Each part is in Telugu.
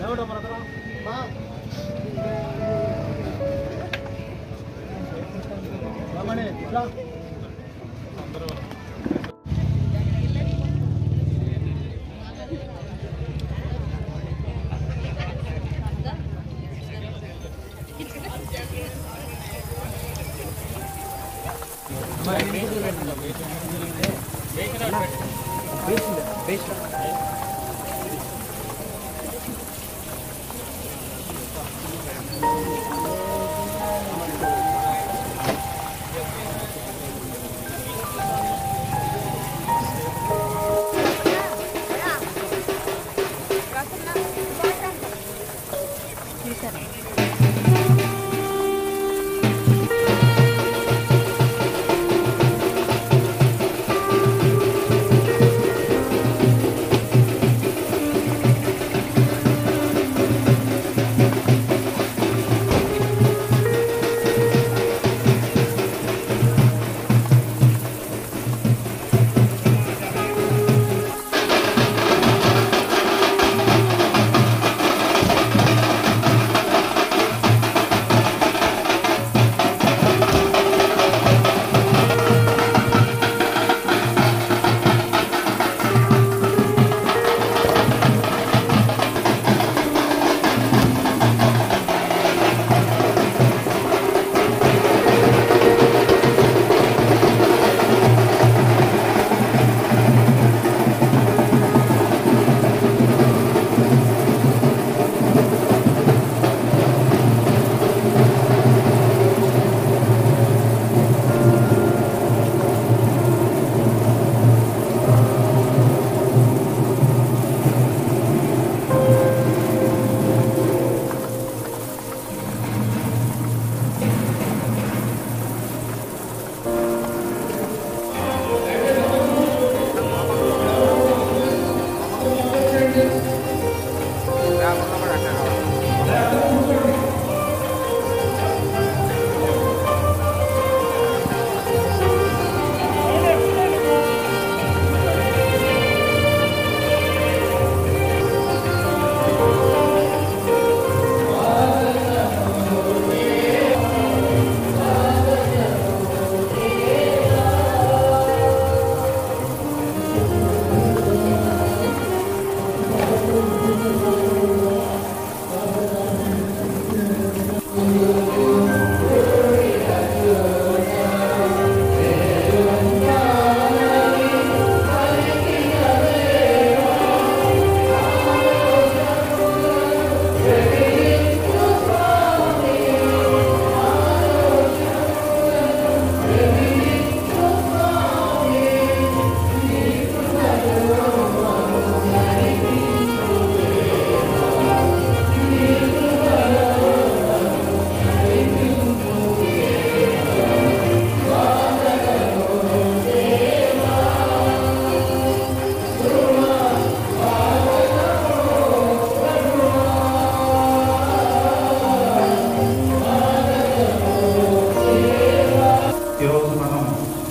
ఈరోజు మనం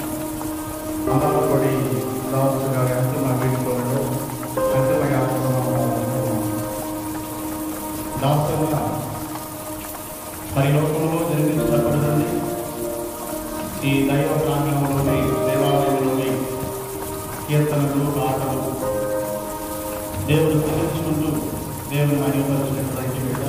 అమరపడి దాసు గారి అంతిమ వేడుకలలో అంతిమ యాత్రలో ఉన్నాం. దాసుల పరిలోకంలో జరిగించబడింది ఈ దైవ ప్రాంగణంలోని దేవాలయంలోని కీర్తనలు పాటలు దేవుడు స్థుతించుకుంటూ దేవుని మహిమపరిచినటువంటి బిడ్డ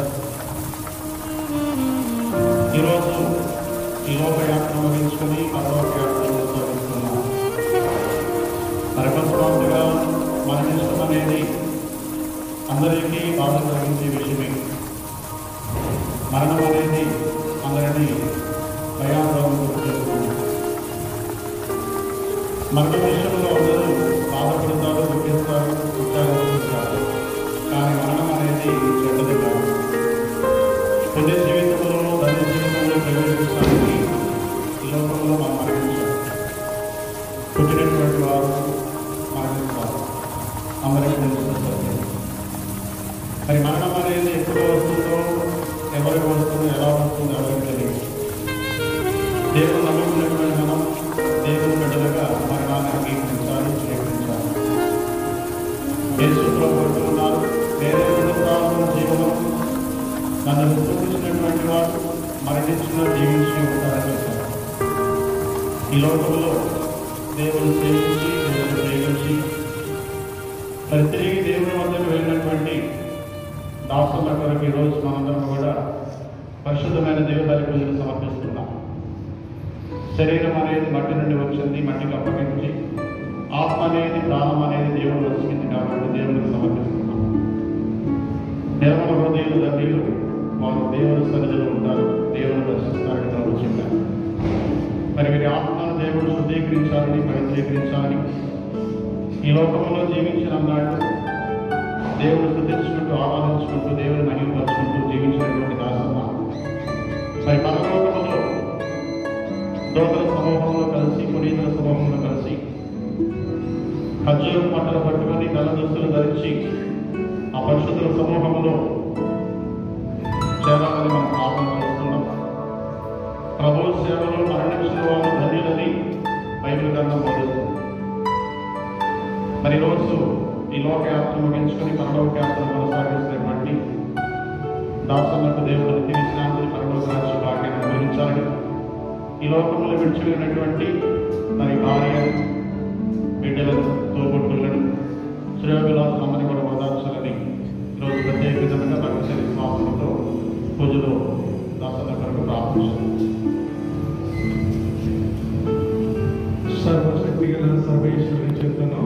ఈరోజు ఈ లోకయాత్ర ముగించుకొని పరలోక యాత్రలో సాగిస్తున్నాం మరొకస్వామిగా మరణించడం అనేది అందరికీ బాధ కలిగించే విషయమే మరణం అనేది అందరినీ భయాందోళన చేస్తుంది మరణం విషయంలో అందరూ బాధపడతారు దుఃఖిస్తారు ఉత్సాహిస్తారు కానీ మరణం అనేది చెడ్డది కాదు పుణ్య జీవితంలో ధన్య జీవితంలో ప్రవేశించడానికి ఈ లోకంలో మనం మరణించాలి పుట్టినటువంటి వారు మరణిస్తారు అందరికీ తెలుసు సత్యం. మరి మరణం అనేది ఎప్పుడు వస్తుందో ఎవరికి వస్తుందో ఎలా వస్తుందో ఎవరికి తెలియదు దేవుడు నమ్ముకున్నటువంటి మనం దేవుని బిడ్డలుగా మరణాన్ని అంగీకరించాలి స్వీకరించాలి యేసులో పడుతున్నారు వేరే పునరుద్ధానం జీవనం నన్ను విశ్వసించినటువంటి వారు మరణించిన జీవించి ఉంటారని చెప్పారు ఈ లోకంలో దేవుని సేవించి దేవుని ప్రేమించి మరి తిరిగి దేవుని వద్దకు వెళ్ళినటువంటి దాసుల కొరకు ఈరోజు మనందరం కూడా పరిశుద్ధమైన దేవదారి పూజలు సమర్పిస్తున్నాం శరీరం అనేది మట్టి నుండి వచ్చింది మట్టికి అప్పగించి ఆత్మ అనేది ప్రాణం అనేది దేవుడు వచ్చింది కాబట్టి దేవునికి సమర్పిస్తున్నాం నిర్మల హృదయులు తండ్రిలు వారు దేవుని సన్నిధిలో ఉంటారు దేవుని దర్శిస్తారని ప్రభు చెప్పారు మరి వీరి ఆత్మను దేవుడు శుద్ధీకరించాలని పవిత్రీకరించాలని ఈ లోకంలో జీవించిన నాడు దేవుడు స్థుతించుకుంటూ ఆరాధించుకుంటూ దేవుని మహిమపరుచుకుంటూ జీవించినటువంటి దాసమ్మ మరి పరలోకంలో దోతల సమూహంలో కలిసి పునీతుల సమూహంలో కలిసి ఖర్జూరం పంటలు పట్టుకొని నల్ల దుస్తులు ధరించి ఆ పరిశుద్ధుల సమూహంలో చేరాలని మనం ప్రార్థన చేస్తున్నాం ప్రభు సేవలో మరణించిన వారు ధన్యులని బైబిల్ గ్రంథం బోధిస్తుంది మరి రోజు ఈ లోకయాత్ర ముగించుకొని పరలోకయాత్ర కొనసాగిస్తున్నటువంటి దాసన్నకు దేవుడు నిత్య విశ్రాంతిని పరలోక రాజ్య భాగ్యాన్ని అనుభవించాలని ఈ లోకంలో విడిచిపోయినటువంటి మరి భార్య బిడ్డలను తోబుట్టులను శ్రేయోభిలాసులమ్మని కూడా ఓదార్చాలని ఈరోజు ప్రత్యేక విధంగా భక్తి విశ్వాసంతో పూజలో దాసన్న కొరకు ప్రార్థించారు సర్వశక్తి గల సర్వేశ్వరుని చెప్తున్నాం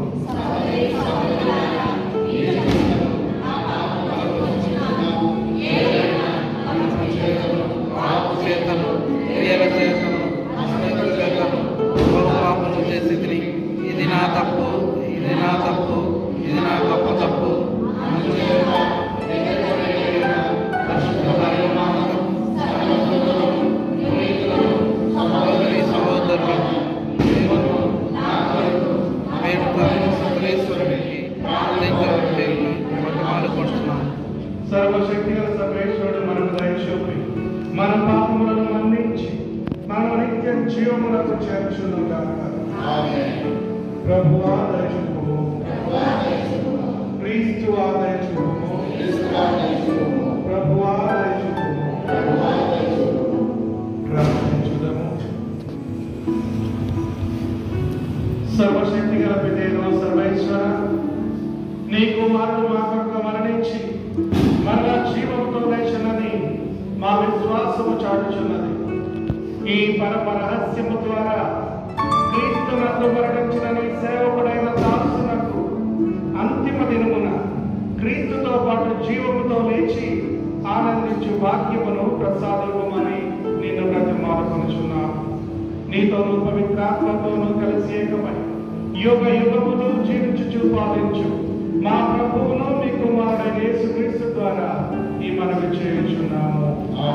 పాపము చేతను క్రియల చేతను అనుమతుల చేతను బహుపాపము చేసి ఇది నా తప్పు ఇది నా తప్పు ఇది నా గొప్ప తప్పు అందుచేత పరిశుద్ధ పరమాత్మకు సర్వస్వమును, పునీతులను, సహోదరి సహోదరులకు దేవుడు నా కొరకు వేడుక సకలేశ్వరునికి ప్రార్థించబట్టి బతిమాలుకుంటున్నాను సర్వశక్తి గల సర్వేశ్వరుడు మనకు దయచూపి మన పాపములను మన్నించి మన నిత్య జీవములకు చేర్చును గాక ప్రభువా దయచూపుము క్రీస్తువా దయచూపుము ప్రభువా దయచూపుము ప్రార్థించుదము సర్వశక్తి గల పితేనో సర్వేశ్వర నీ కుమారుడు మా కొరకు మరణించి మరలా జీవంతో లేచినని మా విశ్వాసము చాటుచున్నది ఈ పరమ రహస్యము ద్వారా క్రీస్తునందు మరణించిన నీ సేవకుడైన దాసునకు అంతిమ దినమున క్రీస్తుతో పాటు జీవముతో లేచి ఆనందించు వాక్యమును ప్రసాదమని నిన్ను బ్రతిమాలుకొనుచున్నాను నీతోను పవిత్రాత్మతోను కలిసి ఏకమై యుగ యుగములు జీవించుచు పాలించు మా ప్రభువును మీ కుమారుడైన యేసుక్రీస్తు ద్వారా ఈ మనవి చేయుచున్నాము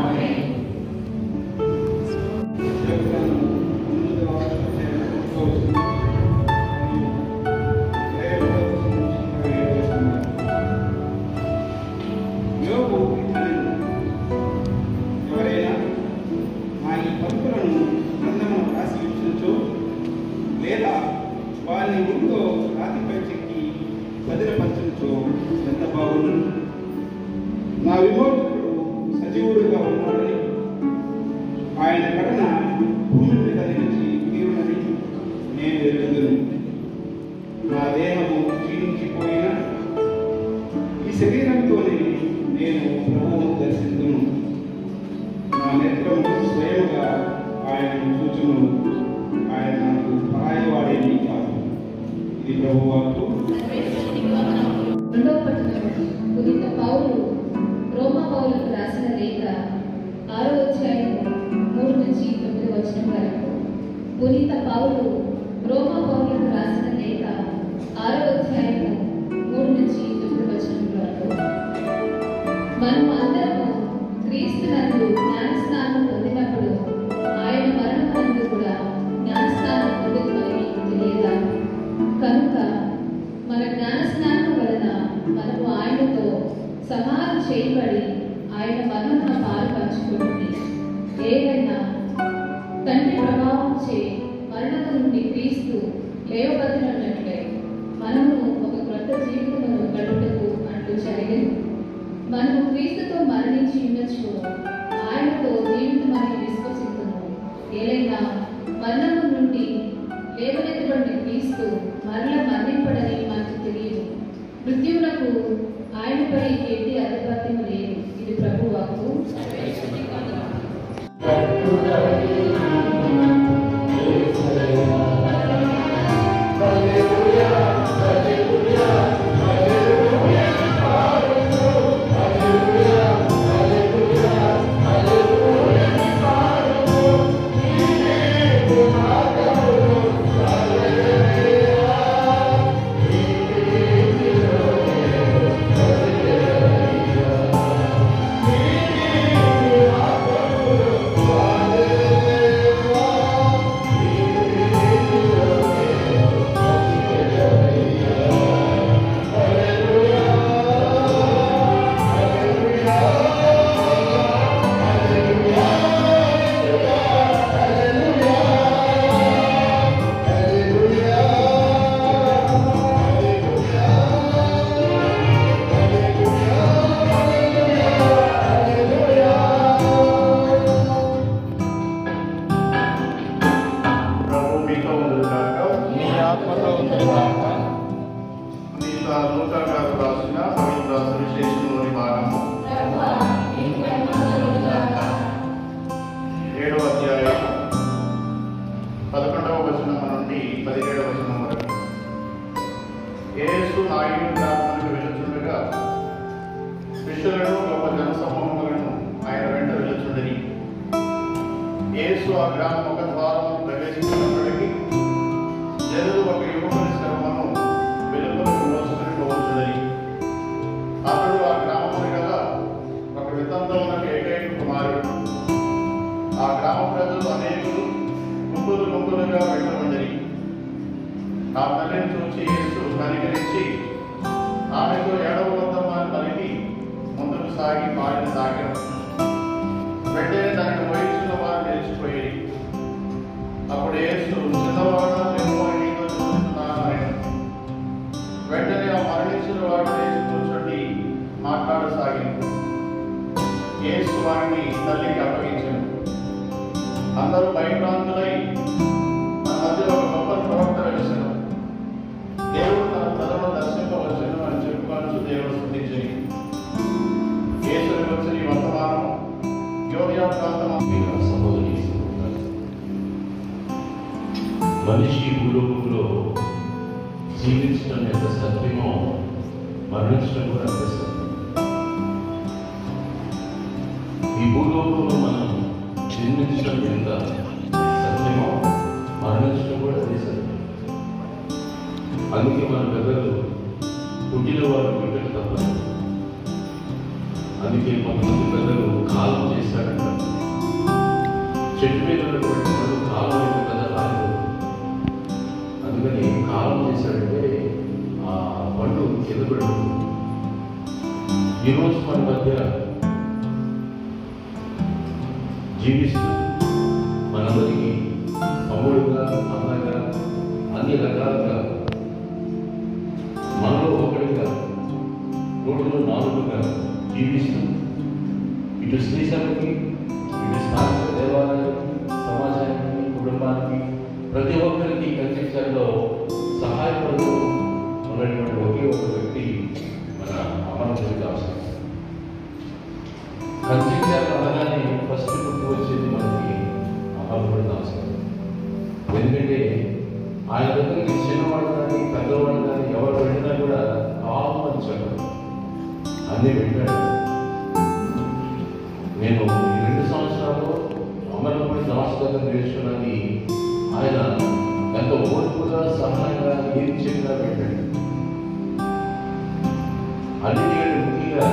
యోగు ఎవరైనా మా ఈ పంపులను గ్రంథము రాసి ఉంచు లేదా వారిని ఉంటూ రాతిపై చెక్కి భద్రపరచు ఎంత బాగుండు నా విమోచకుడు సజీవుడుగా ఉన్నాడని ఆయన కడన భూమి మీద నిలిచి తీరునని నేను ఎరుగుదును నా దేహము క్షీణించిపోయిన ఈ శరీరంతోనే నేను ప్రభువును దర్శించును నా నేత్రము స్వయముగా ఆయనను చూచును ఆయన నాకు పరాయవాడేది కాదు ఇది ప్రభు వాక్కు రెండవ పట్టణం పునీత పౌలు రోమా పౌలకు రాసిన లేఖ ఆరో అధ్యాయం మూడు నుంచి తొమ్మిది వచనం వరకు పునీత పౌలు రోమా పౌలకు రాసిన లేఖ ఆరో అధ్యాయం మూడు నుంచి తొమ్మిది వచనం వరకు మనము అందరము క్రీస్తునందు జ్ఞానస్నానం పొందినప్పుడు ఆయన మరణమందు కూడా జ్ఞానస్నానం పొందుకుని మీకు తెలియదా కనుక మన జ్ఞానస్నానం వలన మనము ఆయనతో సమాధి చేయబడి ఆయన మరణమున పాలు పంచుకుంటుంది ఏదైనా తండ్రి ప్రభావం చే మరణము నుండి క్రీస్తు లేవబడినట్లే మనము ఒక క్రొత్త జీవితమును గడుపుటకు అంటూ జరిగింది మనము క్రీస్తుతో మరణించి ఉండొచ్చు ఆయనతో జీవితమని విశ్వసిస్తున్నాము ఏలైనా మరణము నుండి లేవనెత్తబడిన క్రీస్తు మరల మరణింపడని మనకు తెలియదు మృత్యువులకు ఆయనపై ఎట్టి అధిపత్యం లేదు ఇది ప్రభు వాక్కు ప్రభు మీతో ఉండుగాక మీ ఆత్మతో ఉందిగాక నీత నూతన గారు రాసిన పవిత్ర సువిశేషంలోని భాగము ఏడవ అధ్యాయం పదకొండవ వచనం నుండి పదిహేడవ వచనం వరకు యేసు నాయుడు గ్రామానికి వెళుతుండగా శిష్యులను గొప్ప జనసమూహములను ఆయన వెంట వెళుచుండని యేసు ఆ గ్రామం ఒక ద్వారం ప్రవేశించినప్పటికీ జనులు ఒక యువకుని శ్రమను వెలుపలకు మోసుకుని పోవచ్చునని అతడు ఆ గ్రామముని గల ఒక వితంతో ఉన్న ఏకైక కుమారుడు ఆ గ్రామ ప్రజలు అనేకులు గుంపులు గుంపులుగా వెళ్ళమండని ఆ తల్లిని చూసి యేసు కనికరించి ఆమెతో ఏడవ వద్దమ్మని పలికి ముందుకు సాగి పాడిన సాగరం వెంటనే దానికి వహించిన వారు నిలిచిపోయి అప్పుడు యేసు చిన్నవాడు మేము నీతో చూస్తున్నాను ఆయన వెంటనే ఆ మరణించిన వాడు లేచి కూర్చొని మాట్లాడసాగింది యేసు వారిని తల్లికి అప్పగించాడు అందరూ భయభ్రాంతులై మన మధ్య ఒక గొప్ప ప్రవక్త వెలిసాడు దేవుడు తన ప్రజలను దర్శింపవచ్చును అని చెప్పుకోవచ్చు దేవుడు స్థుతించని యేసుని వచ్చిన ఈ వర్తమానం యోగ్య ప్రాంతం సహోదరి మనిషి భూలోకంలో జీవించడం ఎంత సత్యమో మరణించడం కూడా అంత సత్యం ఈ భూలోకంలో మనం జన్మించడం ఎంత సత్యమో మరణించడం కూడా అదే సత్యం అందుకే మన పెద్దలు పుట్టిన వారు బిడ్డలు తప్పదు అందుకే కొంతమంది పెద్దలు కాలం చేశారంట చెట్టు మీద ఉన్నటువంటి వాడు కాలం యొక్క కథ రాదు అందుకని కాలం చేశాడంటే ఆ పండు కింద పడి ఉంటుంది. ఈరోజు మన మధ్య జీవిస్తూ మనందరికీ తమ్ముడుగా అన్నగా అన్ని రకాలుగా మనలో ఒకటిగా రోడ్డులో నాలుగుగా జీవిస్తూ ఇటు స్త్రీ సభకి ఇటు స్థానిక దేవాలయం సమాజానికి కుటుంబానికి ప్రతి ఒక్కరికి కల్చర్లో సహాయపడుతూ ఉన్నటువంటి ఒకే ఒక వ్యక్తి మన అమరజీ దాసు కల్చర్ అనగానే ఫస్ట్ గుర్తు వచ్చేది మనకి అమరజీ దాసు ఎందుకంటే ఆయన దగ్గరికి చిన్నవాడు కానీ పెద్దవాడు కానీ ఎవరు వెళ్ళినా కూడా కావాలని చెప్పరు అన్నీ వింటాడు నేను ఈ రెండు సంవత్సరాలు అమరపూడి నమస్కారం నేర్చుకున్నది ఆయన ఎంతో ఓర్పుగా సహాయంగా ఏది చెప్పినా పెట్టాడు అన్నిటికంటే ముఖ్యంగా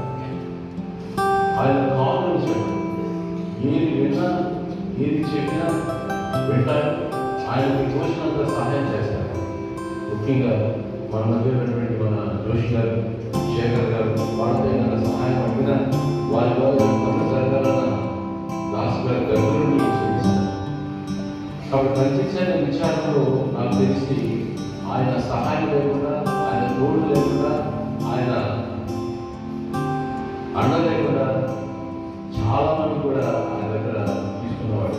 ఆయన కాలు చెప్పాడు ఏది విన్నా ఏది చెప్పినా వింటారు ఆయనకు తోచినంత సహాయం చేస్తారు ముఖ్యంగా మన మధ్య ఉన్నటువంటి మన జోషి గారు శేఖర్ గారు వాళ్ళతో ఏమైనా సహాయం అడిగినా వారి ద్వారా కొంత జరగాలన్న లాస్ట్ గారు దగ్గర నుండి చేయిస్తారు కాబట్టి కల్పించిన విచారంలో నాకు తెలిసి ఆయన సహాయం లేకుండా ఆయన తోడు లేకుండా ఆయన అన్న లేకుండా చాలా మంది కూడా ఆయన దగ్గర తీసుకున్నవాడు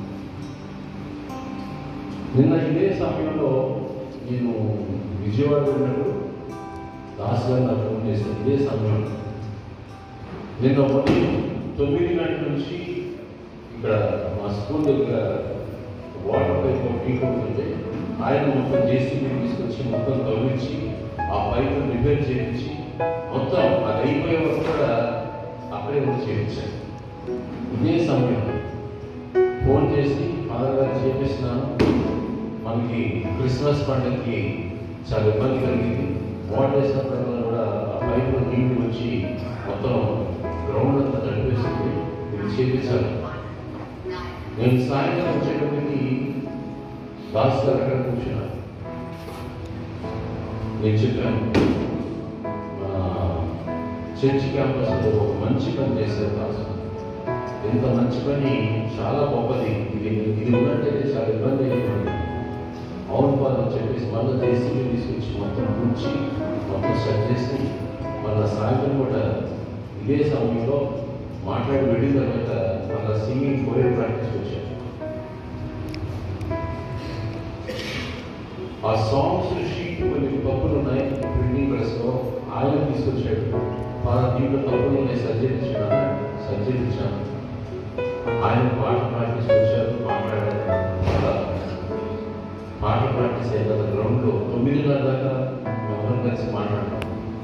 నిన్న ఇదే సమయంలో నేను విజయవాడ వెళ్ళినప్పుడు దాస్ గారు నాకు ఫోన్ చేశాను ఇదే సమయంలో నిన్న ఉదయం తొమ్మిది గంటల నుంచి ఇక్కడ మా స్కూల్ దగ్గర వాటర్ పైప్ లీక్ అవుతుంటే ఆయన మొత్తం జేసీబీ తీసుకొచ్చి మొత్తం తవ్వించి ఆ పైప్ రిపేర్ చేయించి మొత్తం అది అయిపోయే వరకు కూడా అక్కడే ఉండి చేయించారు ఇదే సమయం ఫోన్ చేసి ఫాదర్ గారు చేపిస్తున్నాను మనకి క్రిస్మస్ పండుగకి చాలా ఇబ్బంది కలిగింది వాటర్ వేసినప్పుడు కూడా ఆ పైపులో నీళ్లు వచ్చి మొత్తం గ్రౌండ్ అంతా తడిపేస్తుంది ఇది చేపించాలి నేను సాయంత్రం వచ్చేటప్పటికి దాస్ గారు అక్కడ కూర్చున్నాను నేను చెప్పాను మా చర్చ్ క్యాంపస్లో ఒక మంచి పని చేశారు దాస్ ఎంత మంచి పని చాలా గొప్పది ఇది ఇది ఉన్నట్టయితే చాలా ఇబ్బంది అయిపోయింది అవును పాదం చెప్పేసి మళ్ళీ జేసీబీ తీసుకొచ్చి మొత్తం కూర్చి మొత్తం సెట్ చేసి మళ్ళీ సాయంత్రం కూడా ఇదే సమయంలో మాట్లాడి వెళ్ళిన తర్వాత మళ్ళీ సింగింగ్ కోరియర్ ప్రాక్టీస్ వచ్చాను ఆ సాంగ్స్ షీట్ కొన్ని తప్పులు ఉన్నాయి ప్రింటింగ్ ప్రెస్లో ఆయన తీసుకొచ్చాడు వాళ్ళ దీంట్లో తప్పులు ఉన్నాయి సర్జరించాను సర్జరించాను ఆయన పాట ప్రాక్టీస్ వచ్చారు మాట్లాడారు అలా పాట ప్రాక్టీస్ అయిన తర్వాత గ్రౌండ్లో తొమ్మిదిన్నర దాకా మేమందరం కలిసి మాట్లాడతాం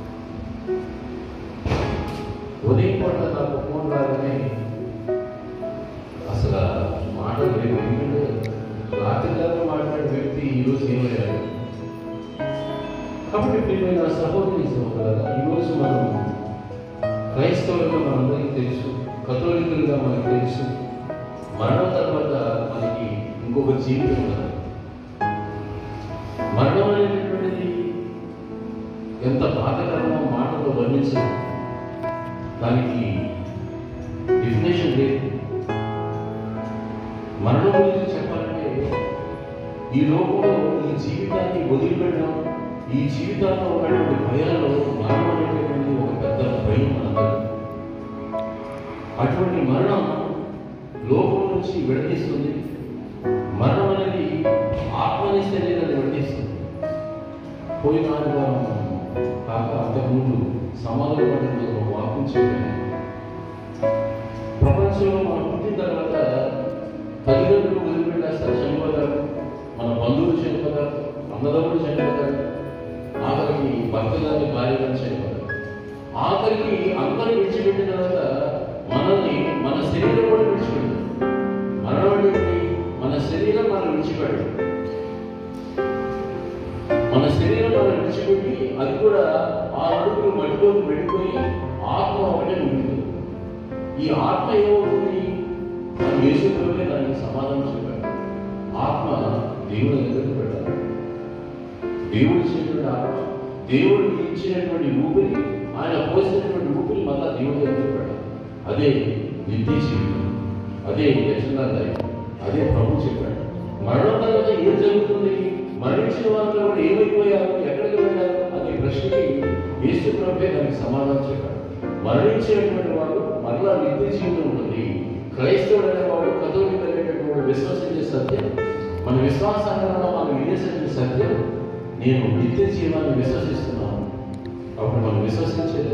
ఉదయం పూట నాకు ఫోన్ రాగానే అసలు మాటలు లేవు ఎందుకంటే రాత్రి దాకా మాట్లాడే వ్యక్తి ఈరోజు ఏమయ్యాడు కాబట్టి ప్రియమైన సహోదరి సహోదరులారా, ఈరోజు మనం క్రైస్తవులుగా మనందరికీ తెలుసు కథోలికులుగా మనకు తెలుసు మరణం తర్వాత మనకి ఇంకొక జీవితం ఉన్నది మరణం అనేటటువంటిది ఎంత బాధకరమో మాటలో వర్ణించదు దానికి డెఫినేషన్ లేదు మరణం గురించి చెప్పాలంటే ఈ లోకంలో ఈ జీవితాన్ని వదిలిపెట్టడం ఈ జీవితాల్లో ఉన్నటువంటి భయాల్లో మరణం అనేటటువంటి ఒక పెద్ద భయం మనందరం అటువంటి మరణం లోకం నుంచి విడదీస్తుంది మరణం అనేది ఆత్మని శరీరాన్ని విడదీస్తుంది పోయిన ఆదివారం కాక అంతకుముందు సమాధానపడిన ఒక వాక్యం చెప్పాను ప్రపంచంలో మనం పుట్టిన తర్వాత తల్లిదండ్రులు వదిలిపెట్టేస్తారు చనిపోతారు మన బంధువులు చనిపోతారు అన్నదమ్ముడు చనిపోతారు ఆఖరికి భర్త గారి భార్య గారు చనిపోతారు ఆఖరికి అందరిని విడిచిపెట్టిన తర్వాత మనల్ని మన శరీరం కూడా విడిచిపెట్టారు మరణం అంటే ఏంటి? మన శరీరం మనం విడిచిపెట్టదు మన శరీరం మనం విడిచిపెట్టి అది కూడా ఆ అడుగులు మట్టిలోకి వెళ్ళిపోయి ఆత్మ ఒకటే ఉంటుంది ఈ ఆత్మ ఏమవుతుంది మన యేసులోనే దానికి సమాధానం చెప్పాడు ఆత్మ దేవుని దగ్గరికి పెట్టాలి దేవుడు ఇచ్చినటువంటి ఆత్మ దేవుడు ఇచ్చినటువంటి ఊపిరి ఆయన పోసినటువంటి ఊపిరి మళ్ళా దేవుడి దగ్గరికి పెట్టాలి అదే నిత్య జీవితం అదే యక్షణాదాయం అదే ప్రభు చెప్పాడు మరణం తర్వాత ఏం జరుగుతుంది మరణించిన వాళ్ళు కూడా ఏమైపోయారు ఎక్కడికి వెళ్ళారు అనే ప్రశ్నకి యేసు ప్రభే దానికి సమాధానం చెప్పాడు మరణించినటువంటి వాడు మరలా నిత్య జీవితం ఉంటుంది క్రైస్తవుడు అనేవాడు కథోలిక అనేటటువంటి విశ్వసించే సత్యం మన విశ్వాసాలలో మనం వినేసిన సత్యం నేను నిత్య జీవాన్ని విశ్వసిస్తున్నాను అప్పుడు మనం విశ్వసించేది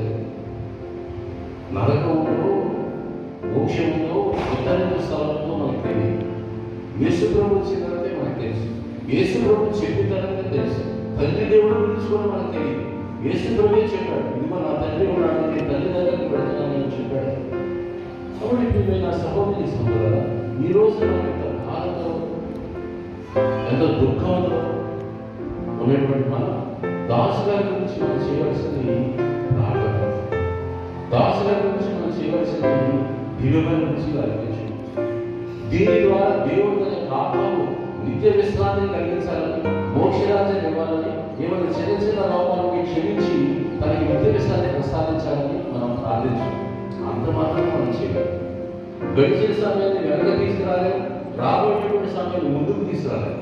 నరకంలో మోక్షంలో ఉత్తరైన స్థలంలో మనకు తెలియదు యేసు ప్రభు వచ్చిన తర్వాతే మనకు తెలుసు యేసు ప్రభు చెప్పిన తర్వాతే తెలుసు తండ్రి దేవుడు గురించి కూడా మనకు తెలియదు యేసు ప్రభువే చెప్పాడు ఇదిగో నా తండ్రి ఉన్నాడు నేను తల్లి దగ్గరికి పెడుతున్నానని చెప్పాడు కాబట్టి ఇప్పుడు నేను నా సహోదరి సహోదరుల ఈ రోజు మనం ఎంత బాధతో ఎంత దుఃఖంతో ఉన్నటువంటి మన దాసు గారి గురించి మనం చేయవలసింది ప్రార్థన దాసు గారి గురించి మనం చేయవలసింది దివ్యమైన గురించి అర్పించు దీని ద్వారా దేవుడు తన ఆత్మకు నిత్య విశ్రాంతిని కలిగించాలని మోక్షరాజ్యం ఇవ్వాలని ఏమైనా చిన్న చిన్న లోపాలని క్షమించి తనకి నిత్య విశ్రాంతి ప్రసాదించాలని మనం ప్రార్థించాలి అంత మాత్రం మనం చేయాలి గడిచిన సమయాన్ని వెనక తీసుకురాలేము రాబోయేటువంటి సమయాన్ని ముందుకు తీసుకురాలేము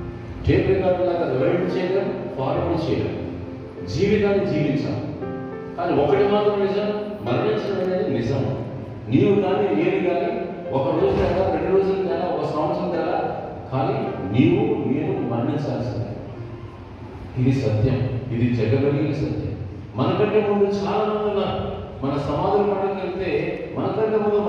టేప్ రికార్డు లాగా రివైండ్ చేయలేం ఫార్వర్డ్ చేయలేం జీవితాన్ని జీవించాలి కానీ ఒకటి మాత్రం నిజం మరణించడం అనేది నిజం నీవు కానీ నేను కానీ ఒక రోజు కదా రెండు రోజులు కదా ఒక సంవత్సరం కదా కానీ నీవు నేను మరణించాల్సిందే ఇది సత్యం ఇది జగగలిగిన సత్యం మనకంటే ముందు చాలా మంది ఉన్నారు మన సమాధుల పడక వెళ్తే మనకంటే ముందు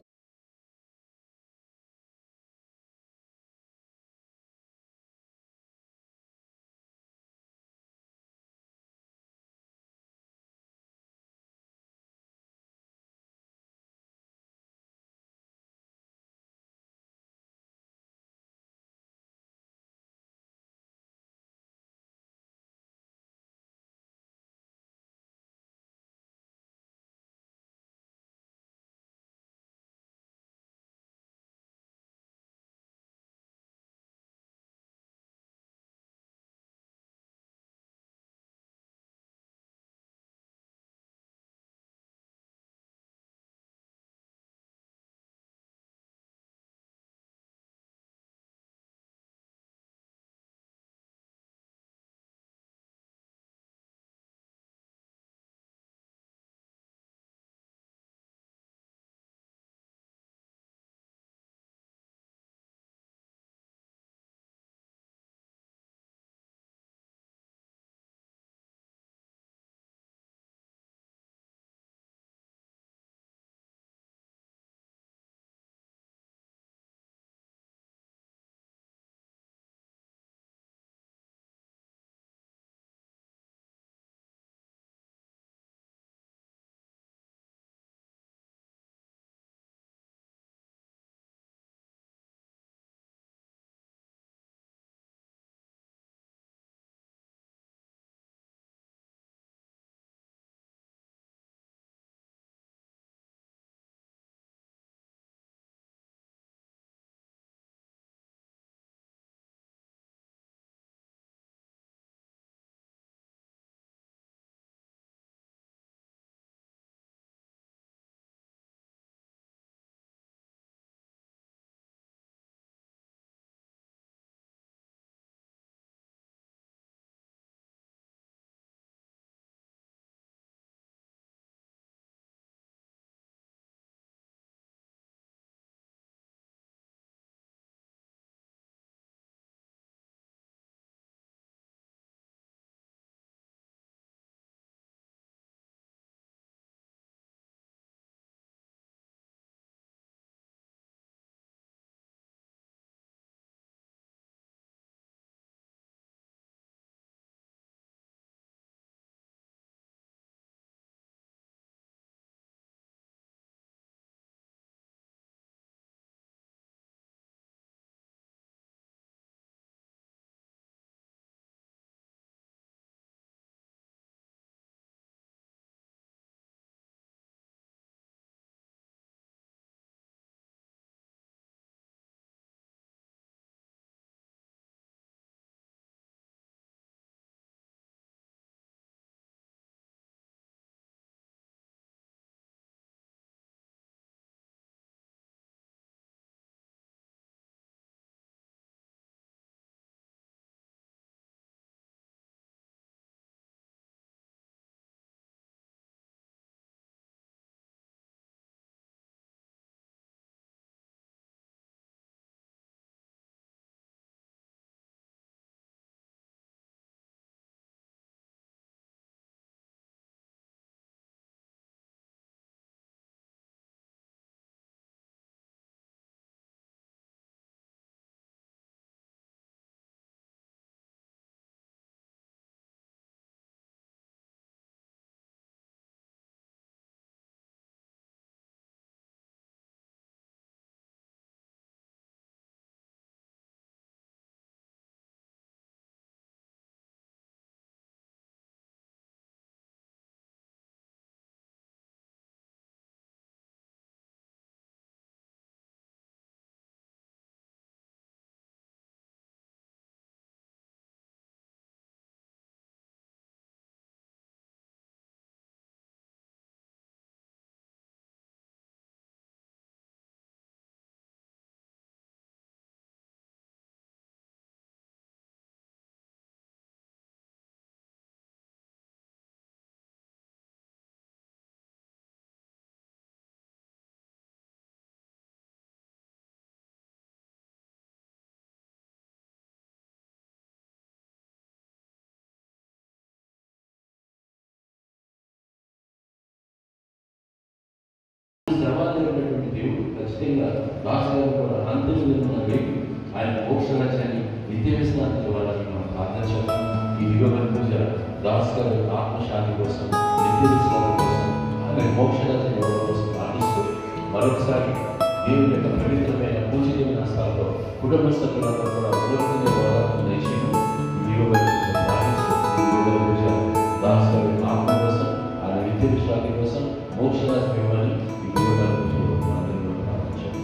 ముఖ్యంగా దాస్ గారు కూడా అంతిమ దినం రేపు ఆయన మోక్ష రాజ్యాన్ని నిత్య విశ్రాంతి ఇవ్వాలని మనం ప్రార్థన చేద్దాం ఈ యుగ పూజ దాస్ గారి ఆత్మశాంతి కోసం నిత్య విశ్రాంతి కోసం ఆయన మోక్ష రాజ్యాన్ని ఇవ్వడం కోసం ప్రార్థిస్తూ మరొకసారి దేవుని యొక్క పవిత్రమైన పూజనీయమైన హస్తాలతో కుటుంబ సభ్యులందరూ కూడా పూర్తిగా వాదాలను దయచేయడం ఈ యుగ పూజ ప్రార్థిస్తూ ఈ యుగ పూజ దాస్ గారి ఆత్మ కోసం ఆయన నిత్య విశ్రాంతి కోసం మోక్ష రాజ్యం ఇవ్వాలని ఈ యుగ పూజలో మనందరం కూడా ప్రార్థించాం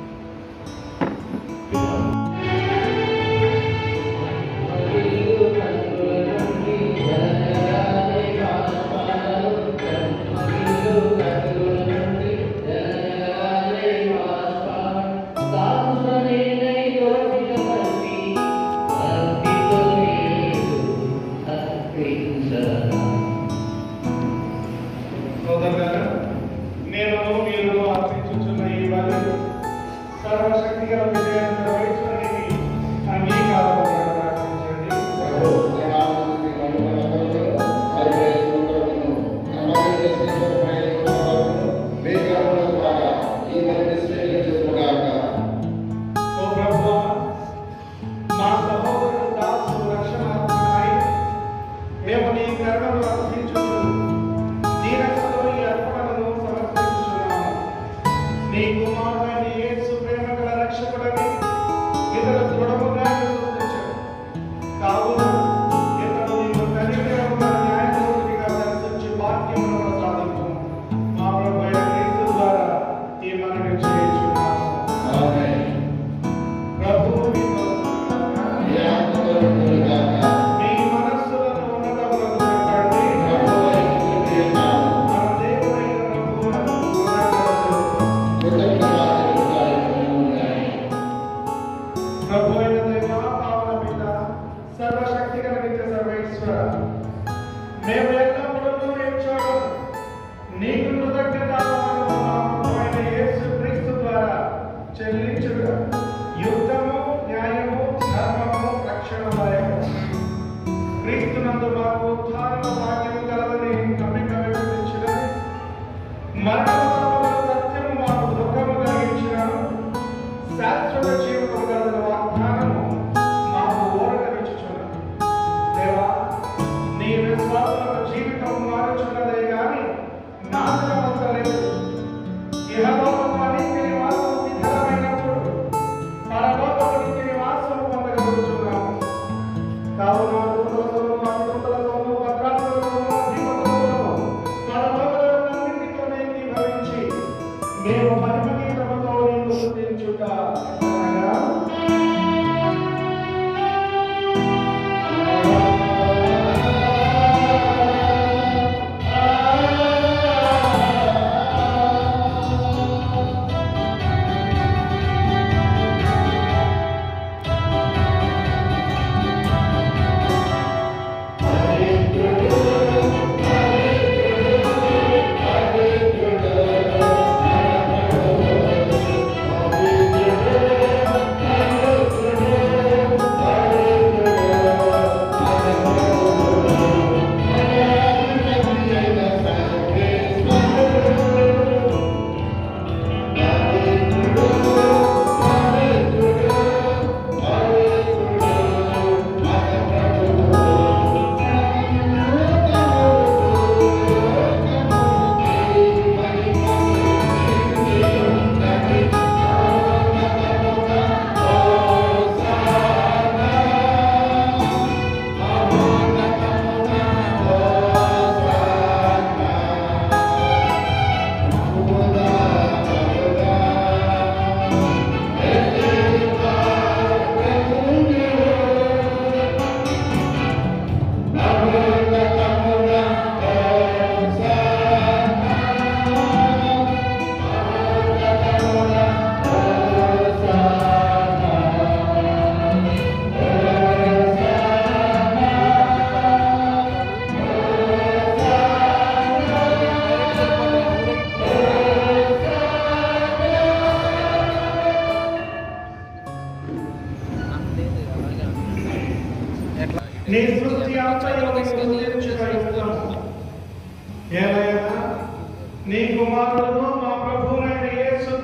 సోదరులారా నేను మీరు అర్పించుచున్న ఈ బలి సర్వశక్తి గల విజయాన్ని నిర్వహించడానికి అంగీకారం ప్రార్థించండి ఓ ప్రభువా మా సహోదరుడు దాసు రక్షణార్థమై మేము నీ కరుణను అర్పించుచు దీనతతో ఈ అర్పణను సమర్పించుచున్నాము నీ కుమారుడైన యేసు ప్రేమ గల రక్షకుడని ఇతర దృఢముగా విశ్వసించాడు కావున ఇతడు నీవు తండ్రిగా ఉన్న న్యాయమూర్తిగా దర్శించి వాక్యమును ప్రసాదించు మా ప్రభు అయిన క్రీస్తు ద్వారా ఈ మనవి చేయించున్నాము ప్రభువు మీతో మీ మనస్సులను ఉన్నతములకు చెప్పండి మన దేవుడైన ప్రభువునకు కృతజ్ఞతలు. ప్రభు అయిన దేవా, పావన పిత, సర్వశక్తి కలిగిన సర్వేశ్వర మేము ఎల్లప్పుడూ నిల్చోడు నీకు కృతజ్ఞతాలను మా ప్రభు అయిన యేసు క్రీస్తు ద్వారా చెల్లించుట యుద్ధము న్యాయము ధర్మము రక్షణదాయము క్రీస్తునందు మాకు ఉద్ధారణ భాగ్యము కలదని నమ్మిక వివరించినది మరణము సత్యము మాకు దుఃఖము కలిగించినను శాశ్వత జీవనము కలిగిన వాగ్దానము మాకు ఓరకనిచ్చుచున్నది దేవా నీ విశ్వాసులకు జీవితం మారుచున్నదే గాని నాశనమవుతలేదు ఇహలోకము అనిత్య నివాసం సిద్ధమైనప్పుడు పరలోకము నిత్య నివాసం పొందగలుగుతున్నాము కావున దూతలతోనూ, అధిపతులతోనూ, పత్రాలతోనూ, అధిపతులతోనూ, పరలోకములన్నిటితోనే ఏకీభవించి, మేము మహిమగీతముతో నిన్ను స్తుతించుట అనగా, నీ సృష్టి అంతయు నీకు స్తుతించుట యుక్తము. ఏలయనా నీ కుమారుడును మా ప్రభువునైన యేసు క్రీస్తు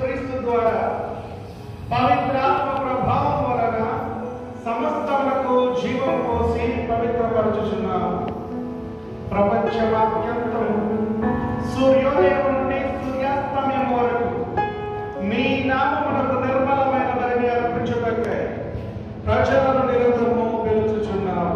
ద్వారా పవిత్రాత్మ ప్రభావం వలన సమస్తములకు జీవం పోసి పవిత్రపరచుచున్నాము ప్రపంచమాద్యంతం సూర్యోదయం నుండి సూర్యాస్తమయం వరకు మీ నామమునకు నిర్మలమైన బలిని అర్పించుటకై ప్రజలను నిరంతరము పిలుచుచున్నాము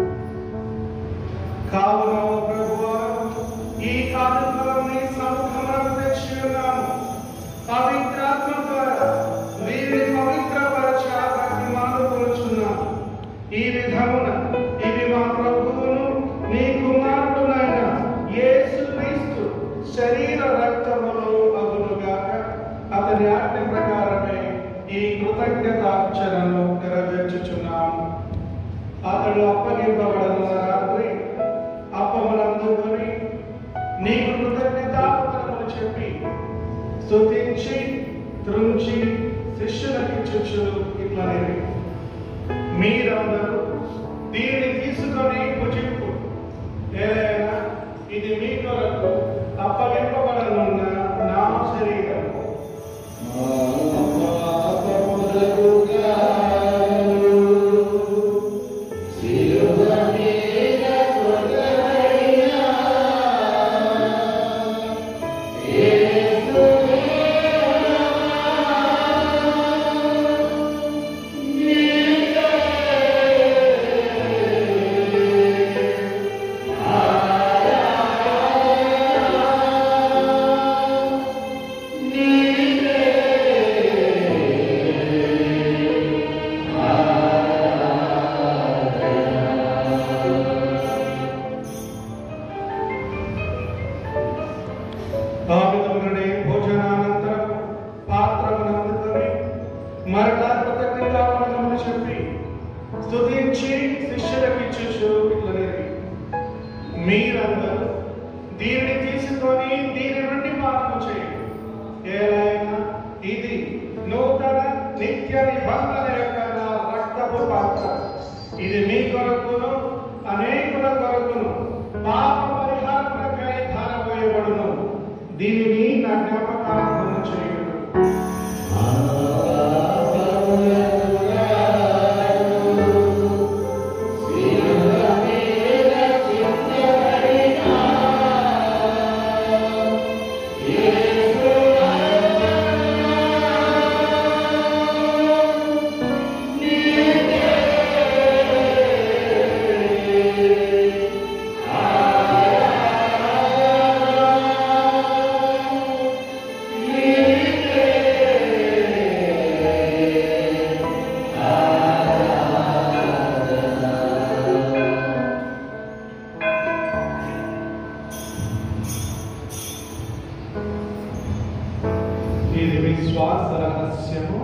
కావున ఓ ప్రభువా ఈ కార్యక్రమాన్ని సముఖమునకు తెచ్చి ఉన్నాము పవిత్రాత్మ ద్వారా వీరిని పవిత్రపరచ ప్రతిమాలు కొలుచున్నాము ఈ విధమున ఇవి మా ప్రభువును నీ కుమారుడునైన యేసు క్రీస్తు శరీర రక్తములు అగునుగాక అతని ఆజ్ఞ ప్రకారమే ఈ కృతజ్ఞతార్చనను నెరవేర్చుచున్నాము అతడు అప్పగింపబడిన రాత్రి అప్పములందుకొని నీకు కృతజ్ఞతాపతనములు చెప్పి స్తుతించి త్రుంచి శిష్యులకిచ్చుచు ఇట్లనేవి మీరందరూ దీనిని తీసుకొని భుజింపు ఏదైనా ఇది మీ కొరకు అప్పగింపబడనున్న నా శరీరము ఆ విధముగానే భోజనానంతరం పాత్రమును అందుకొని మరలా కృతజ్ఞతాపనములు చెప్పి స్తుతించి శిష్యులకు ఇచ్చుచు ఇట్లనేది మీరందరూ దీనిని తీసుకొని దీని నుండి పాపము చేయండి ఏలైనా ఇది నూతన నిత్య నిబంధన యొక్క నా రక్తపు పాత్ర ఇది మీ కొరకును అనేకుల కొరకును పాప పరిహారములకై ధారపోయబడును దీనిని నా జ్ఞాపకాలను చేయుడు ఇది విశ్వాస రహస్యము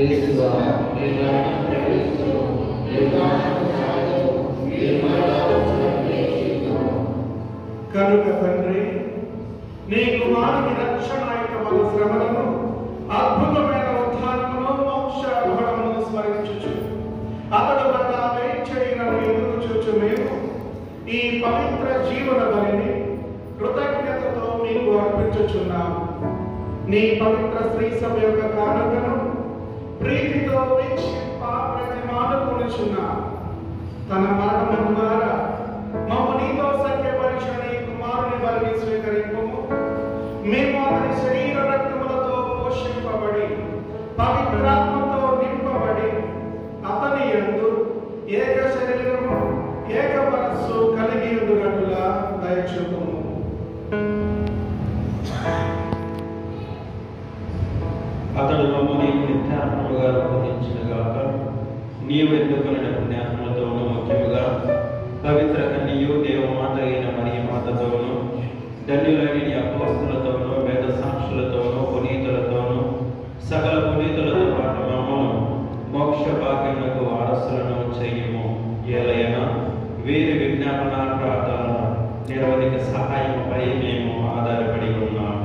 కనుక తండ్రి నీ కుమారుని రక్షణాయకమైన శ్రమలను అద్భుతమైన ఉత్థానమును మోక్ష గుణమును స్మరించుచు అతడు వల్ల వేచేయనని ఎదురు చూచు మేము ఈ పవిత్ర జీవన బలిని కృతజ్ఞతతో మీకు అర్పించుచున్నాము నీ పవిత్ర శ్రీ సభ యొక్క కానుకను ప్రీతితో వీక్షింప ప్రతి మానుకొనుచున్నాము తన మరణం ద్వారా మమ్మ నీతో సఖ్యపరిచిన నీ కుమారుని వారిని స్వీకరింపము మేము అతని శరీర రక్తములతో పోషింపబడి పవిత్రాత్మతో నింపబడి అతని యందు ఏక శరీరము ఏక మనస్సు కలిగి ఉండునట్లుగా దయచూపము అతడు మమ్మల్ని నిత్యాత్మలుగా రూపొందించినగాక నీవు ఎన్నుకున్న పుణ్యాత్మలతోనూ ముఖ్యముగా పవిత్ర కన్యయు దేవమాత అయిన మరియ మాతతోనూ ధన్యులైన నీ అపోస్తులతోనూ వేద సాక్షులతోనూ పునీతులతోనూ సకల పునీతులతో పాటు మమ్మను మోక్ష భాగ్యములకు వారసులను చెయ్యము ఏలైనా వీరి విజ్ఞాపన ప్రార్థన నిరవధిక సహాయముపై మేము ఆధారపడి ఉన్నాము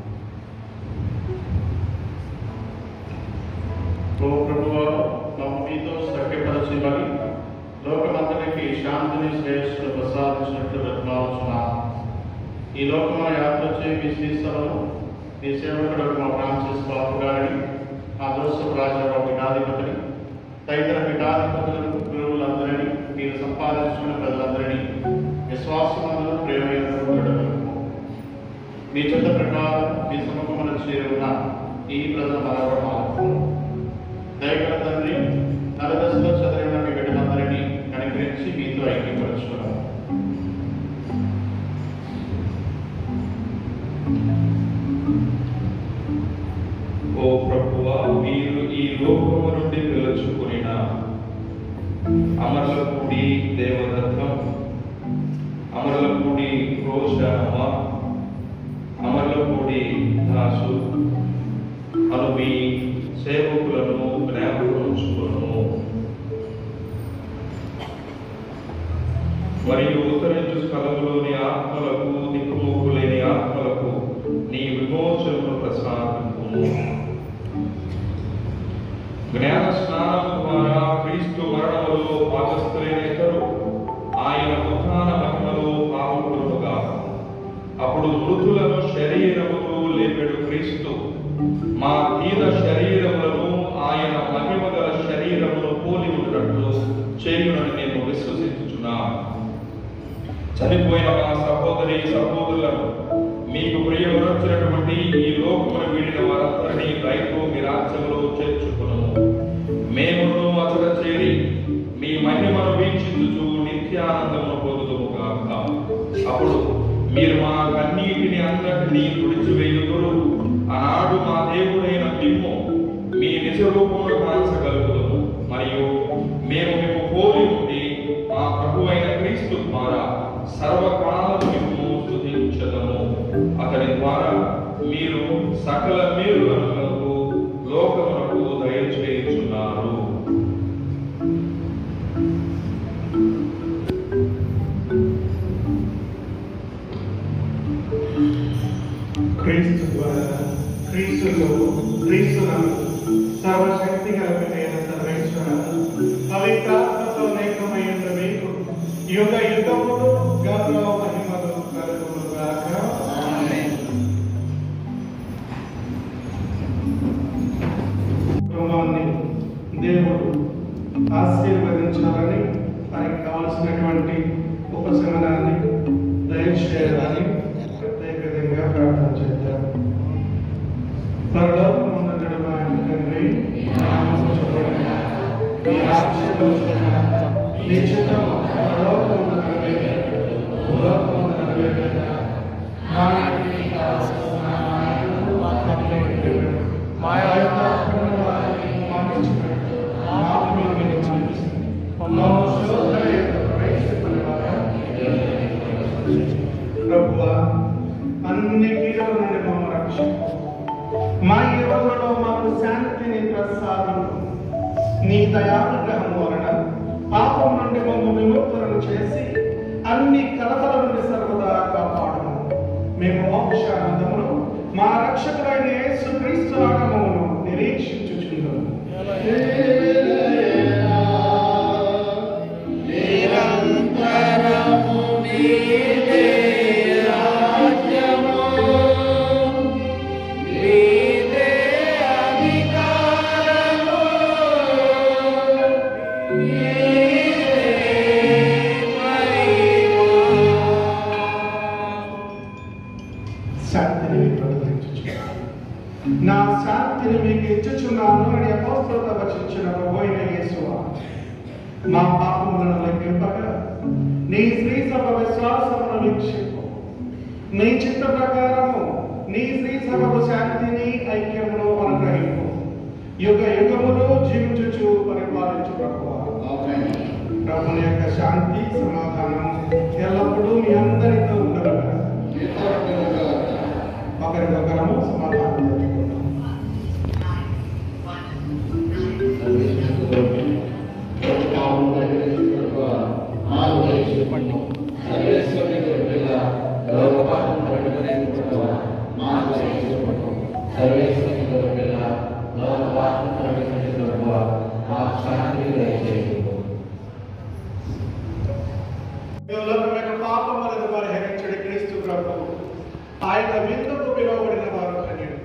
ఓ ప్రభువా మమ్మ మీతో సఖ్యపరచమని లోకమంతటికి శాంతిని శ్రేయస్సును ప్రసాదించినట్లు బ్రతిమాలుచున్నాను ఈ లోకమున యాత్ర చేయి మీ శ్రీస్థలము నీ సేవకుడు మా ఫ్రాన్సిస్ బాబు గారిని ఆ దోస్తు రాజారావు పీఠాధిపతిని తదితర పీఠాధిపతులను గురువులందరినీ మీరు సంపాదించుకున్న ప్రజలందరినీ విశ్వాసములను ప్రేమైన మీ చెత్త ప్రకారం మీ సముఖమున చేరున్న ఈ ప్రజల మనవరమాలకు దయగల తండ్రి నలదశలో చదివిన మీ బిడ్డలందరినీ కనికరించి మీతో ఐక్యపరుచుకున్నాను ఓ ప్రభువా మీరు ఈ లోకము నుండి పిలుచుకునిన అమరలపూడి దేవదత్తం అమరలపూడి రోషనమ్మ అమరలపూడి దాసు అను మీ సేవకులను జ్ఞాపకం ఉంచుకును మరియు ఉత్తరించు స్థలములోని ఆత్మలకు దిక్కుముక్కు లేని ఆత్మలకు నీ విమోచనను ప్రసాదింపుము జ్ఞాన స్నానం ద్వారా క్రీస్తు మరణములో భాగస్థులైన ఇతరు ఆయన ఉత్థాన మహిమలో పాల్గొనుగా అప్పుడు మృతులను శరీరములు లేపెడు క్రీస్తు మా దీన శరీరములను ఆయన మహిమ గల శరీరమును పోలి ఉన్నట్లు చేయునని నేను విశ్వసించుచున్నాను చనిపోయిన మా సహోదరి సహోదరులను మీకు ప్రియవరచినటువంటి ఈ లోకమును వీడిన వారందరినీ రైతు మీ రాజ్యంలో చేర్చుకును మేమును అతడ చేరి మీ మహిమను వీక్షించుచు నిత్యానందమును పొందుదుము కాక అప్పుడు మీరు మా కన్నీటిని అందరినీ తుడిచివేయుదురు ఆనాడు మా దేవుడైన మిమ్ము మీ నిజ రూపమును కాల్చగలుగుదుము మరియు మేము మేము పోలి ఉండి మా ప్రభు అయిన క్రీస్తు ద్వారా సర్వకాలం మేము స్తుతించదము అతని ద్వారా మీరు సకల మేలులకు లోకమునకు దయచేయుచున్నారు క్రీస్తు ద్వారా క్రీస్తులో క్రీస్తులను సర్వశక్తి కలిగిన సర్వేశ్వర పవిత్రాత్మతో నేకమైన మీకు యుగ యుగములు గౌరవ మహిమలు కలుగును గాక కుటుంబాన్ని దేవుడు ఆశీర్వదించాలని వారికి కావలసినటువంటి ఉపశమనాన్ని దయచేయాలని ప్రత్యేక విధంగా ప్రార్థన చేద్దాం పరలోకం ఉన్నటువంటి మా యొక్క తండ్రి నీ నామము శుభ్రంగా, నీ రాజ్యం వచ్చుగాక, నీ చిత్తము పరలోకమున నెరవేరునట్లు భూలోకమున నెరవేరుగాక. నానాటికి కావలసిన ఆహారము మాకు నేర్పించు. మా యొక్క అప్పులను వారికి మన్నించినట్లు మాకు మీరు మన్నించండి. మమ్మల్ని శోధన యొక్క ప్రవేశింపనివ్వక, ప్రభువా అన్ని కీడుల నుండి మమ్మల్ని రక్షించు మా ఈ రోజులో మాకు శాంతిని ప్రసాదించు నీ దయానుగ్రహం వలన పాపం నుండి మమ్మ విముక్తులను చేసి అన్ని కలతల నుండి సర్వదా కాపాడము మేము మోక్షానందమును మా రక్షకుడైన యేసు క్రీస్తు నామమును నిరీక్షించుచున్నాము శాంతిని మీకు అనుగ్రహించుచున్నాను. నా శాంతిని మీకు ఇచ్చుచున్నాను అని అపోస్తలతో వచించిన ప్రభు అయిన యేసువా మా పాపములను లెక్కింపగా నీ శ్రీ సభ విశ్వాసమును వీక్షింపు నీ చిత్త ప్రకారము నీ శ్రీ సభకు శాంతిని ఐక్యమును అనుగ్రహింపు యుగ యుగములు జీవించుచు పరిపాలించు ప్రభువా ప్రభుని యొక్క శాంతి సమాధానం ఎల్లప్పుడూ మీ అందరితో ఉండగా ఒకరికొకరము సమాధానం తెలుసుకుంటాం లోకం యొక్క పాపములను పరిహరించడి క్రీస్తు ప్రభు ఆయన విందుకు పిలువబడిన వారు ధన్యుడు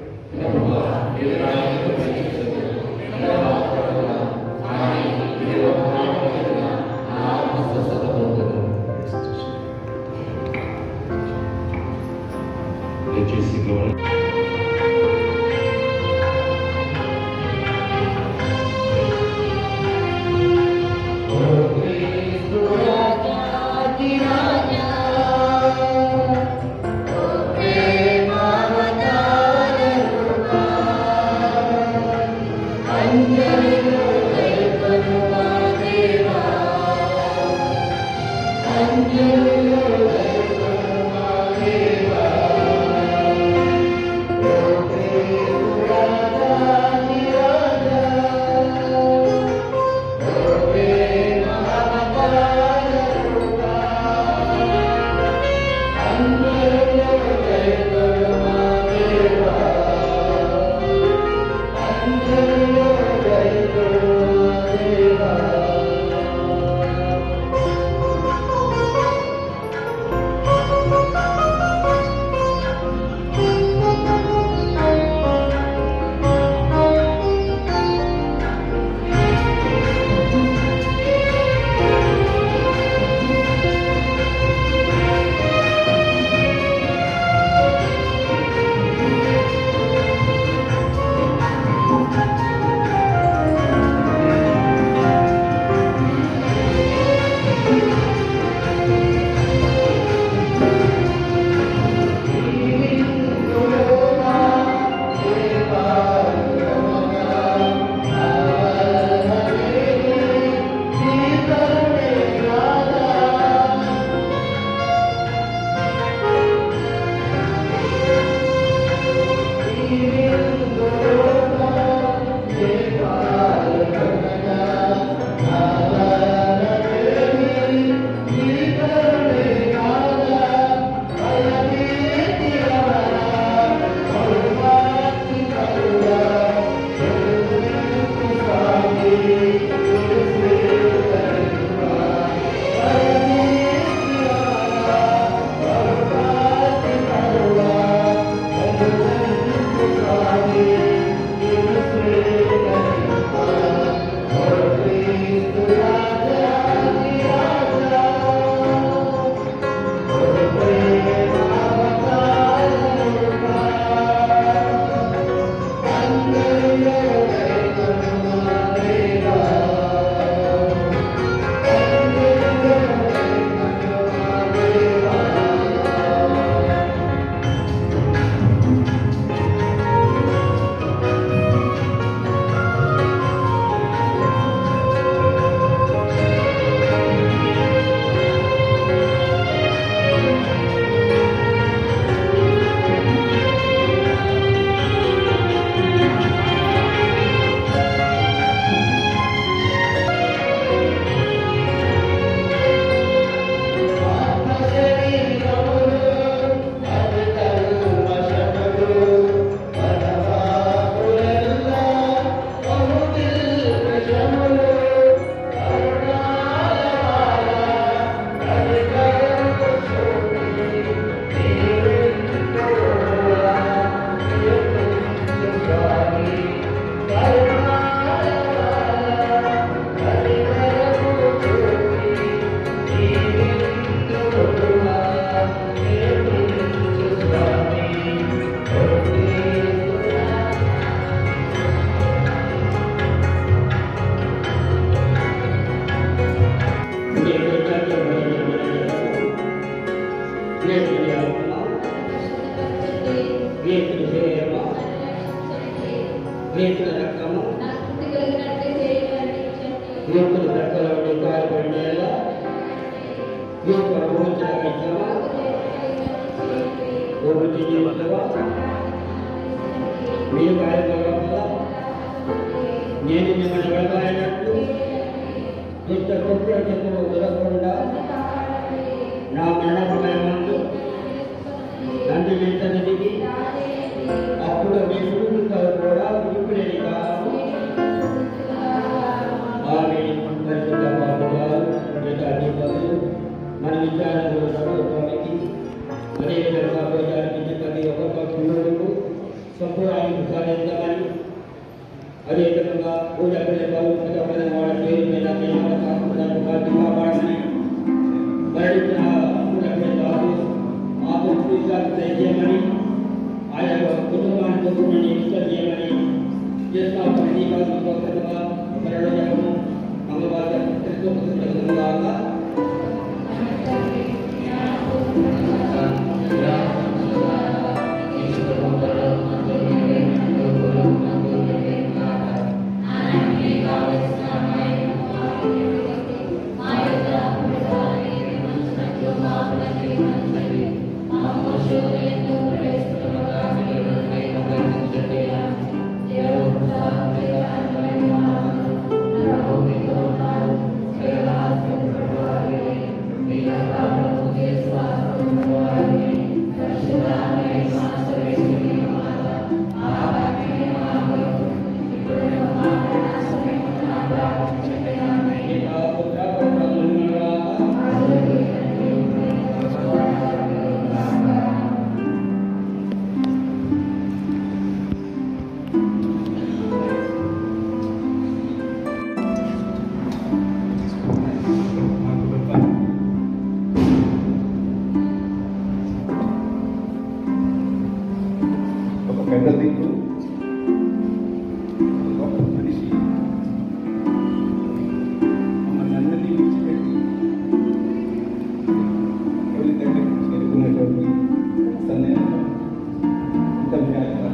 క్రీస్తుల రక్తము నా స్థుతి కలిగినట్లే చేయగలిగించండి క్రీస్తుల రక్తంలో ఉండి గాయపడినలా క్రీస్తు అనుభవించిన కష్టమా ప్రభుత్వ జీవితమా మీ కార్యక్రమం వల్ల నేను మిమ్మల్ని వెళతానట్లు దుష్ట కృత్యాలకు వదలకుండా నా మరణ సమయమందు తండ్రి మీ సన్నిధికి అప్పుడు మీ కుటుంబాలు కూడా విడిపోలేని కాదు ఆమె పరిశుద్ధ పాపగారు ప్రజాధిపతులు మన విచారణలు ప్రభుత్వానికి అదేవిధంగా ప్రజానికి ప్రతి ఒక్క పిల్లలకు సంపూర్ణానికి సాధించమని అదేవిధంగా పూజ పిల్లలు ప్రజాపతి వాళ్ళ పేరు మీద నియమన కాకుండా కాపాడమని మరణించిన పూజ పిల్లలు ఆకు విశ్వాసం దయచేయమని ఆయా కుటుంబానికి కుటుంబాన్ని ఇష్టం చేయమని చేస్తున్న ప్రతీకాత్మక ప్రతిభ మరణము మంగళవారం క్రిస్తుగా ఒక పెద్ద దిక్కు గొప్ప మనిషి మమ్మల్ని అందరినీ విడిచిపెట్టి ఎవరి దగ్గరికి చేరుకునేటువంటి సందేహం ఇంత వ్యాధ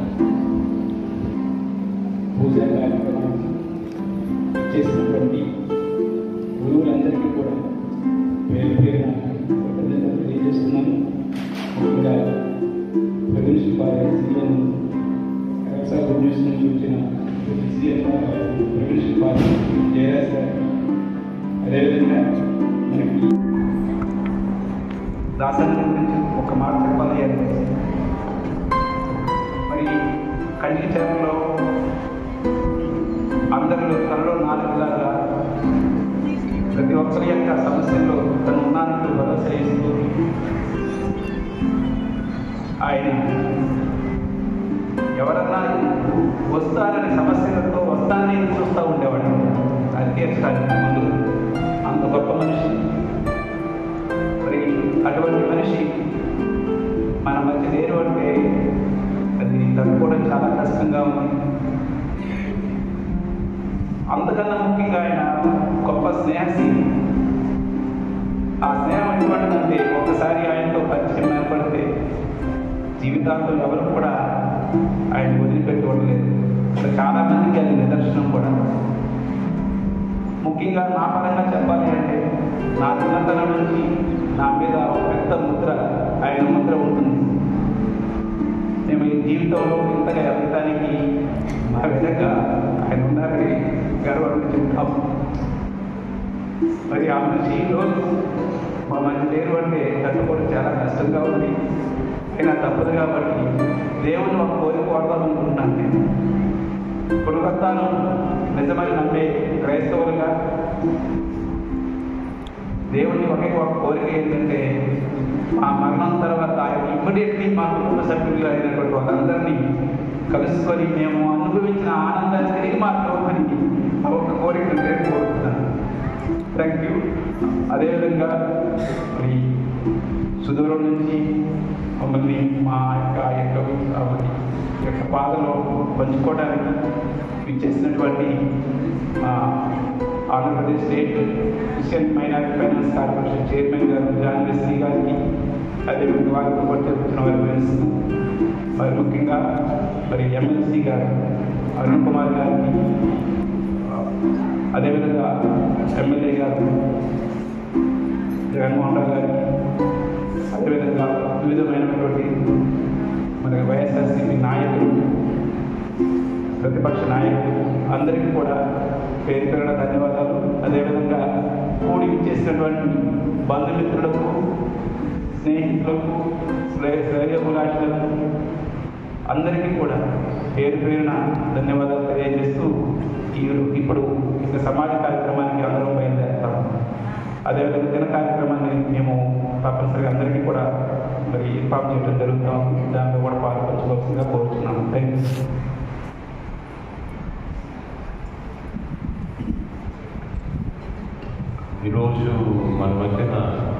పూజ కార్యక్రమం చేసినటువంటి గురువులందరికీ కూడా పేరు పేరున కృతజ్ఞతలు తెలియజేస్తున్నాను ముఖ్యంగా ప్రగతిశీల సీఎం కరసా ప్రొడ్యూస్ నుంచి వచ్చిన సీఎం ప్రగతిశీల జయరాజ్ గారికి అదేవిధంగా మనకి దాసరి గురించి ఒక మాట చెప్పాలి అంటే మరి కండిచర్లో అందరిలో తనలో నాలుగులాగా ప్రతి ఒక్కరి యొక్క సమస్యల్లో తను ఉన్నానంటూ భరోసా ఇస్తూ ఆయన ఎవరన్నా వస్తారని సమస్యలతో వస్తానని చూస్తూ ఉండేవాడు అది తీర్చడానికి ముందు అంత గొప్ప మనిషి మరి అటువంటి మనిషి మన మధ్య లేరు అంటే అది తట్టుకోవడం చాలా కష్టంగా ఉంది అంతకన్నా ముఖ్యంగా ఆయన గొప్ప స్నేహశీలి ఆ స్నేహం ఎటువంటిదంటే ఒకసారి ఆయనతో పరిచయం ఏర్పడితే జీవితాంతం ఎవరు కూడా ఆయన వదిలిపెట్టి ఉండలేదు ఇక్కడ చాలా మందికి అది నిదర్శనం కూడా ముఖ్యంగా నా పరంగా చెప్పాలి అంటే నా చిన్నతనం నుంచి నా మీద ఒక పెద్ద ముద్ర ఆయన ముద్ర ఉంటుంది మేము ఈ జీవితంలో ఇంతగా ఎదగటానికి మా వెనక ఆయన ఉన్నారని గర్వంగా చెప్తాము మరి ఆ మనిషి ఈరోజు మా మధ్య లేరు అంటే తట్టుకోవడం చాలా కష్టంగా ఉంది అయినా తప్పదు కాబట్టి దేవుని ఒక కోరిక వాడాలనుకుంటున్నాను నేను పునరుత్థానం నిజమని నమ్మే క్రైస్తవులుగా దేవుని ఒకే ఒక కోరిక ఏంటంటే మా మరణం తర్వాత ఆయన ఇమ్మీడియట్లీ మా కుటుంబ సభ్యులు అయినటువంటి వాళ్ళందరినీ కలుసుకొని మేము అనుభవించిన ఆనందాన్ని తిరిగి మాట్లాడమని ఆ ఒక కోరిక నేను కోరుతున్నాను థ్యాంక్ యూ అదేవిధంగా మరి సుదూరం నుంచి మమ్మల్ని మా యొక్క యొక్క ఆవిడ యొక్క పాదలో పంచుకోవడానికి ఇచ్చేసినటువంటి మా Andhra Pradesh state Christian minority finance corporation chairman గారు జాన్వెస్సీ గారికి అదేవిధంగా వారితో పాటు జరుగుతున్న వారి ఫ్రెండ్స్ మరి ముఖ్యంగా మరి ఎమ్మెల్సీ గారు అరుణ్ కుమార్ గారికి అదేవిధంగా ఎమ్మెల్యే గారు జగన్మోహన్ రావు గారికి అదేవిధంగా వివిధమైనటువంటి మన వైఎస్ఆర్సీపీ నాయకులు ప్రతిపక్ష నాయకులు అందరికీ కూడా పేరు పేరున ధన్యవాదాలు అదేవిధంగా కూడి చేసినటువంటి బంధుమిత్రులకు స్నేహితులకు శ్రేయ శ్రేయభిలాషులకు అందరికీ కూడా పేరు పేరున ధన్యవాదాలు తెలియజేస్తూ ఈ ఇప్పుడు ఇక సమాజ కార్యక్రమానికి అందరం బయలుదేరుతాం అదేవిధంగా దిన కార్యక్రమాన్ని మేము తప్పనిసరిగా అందరికీ కూడా మరి ఇన్ఫామ్ చేయడం జరుగుతాం దాంట్లో కూడా పాల్పంచుకోవాల్సిందిగా కోరుతున్నాము థ్యాంక్ యూ ఈరోజు మన మధ్యన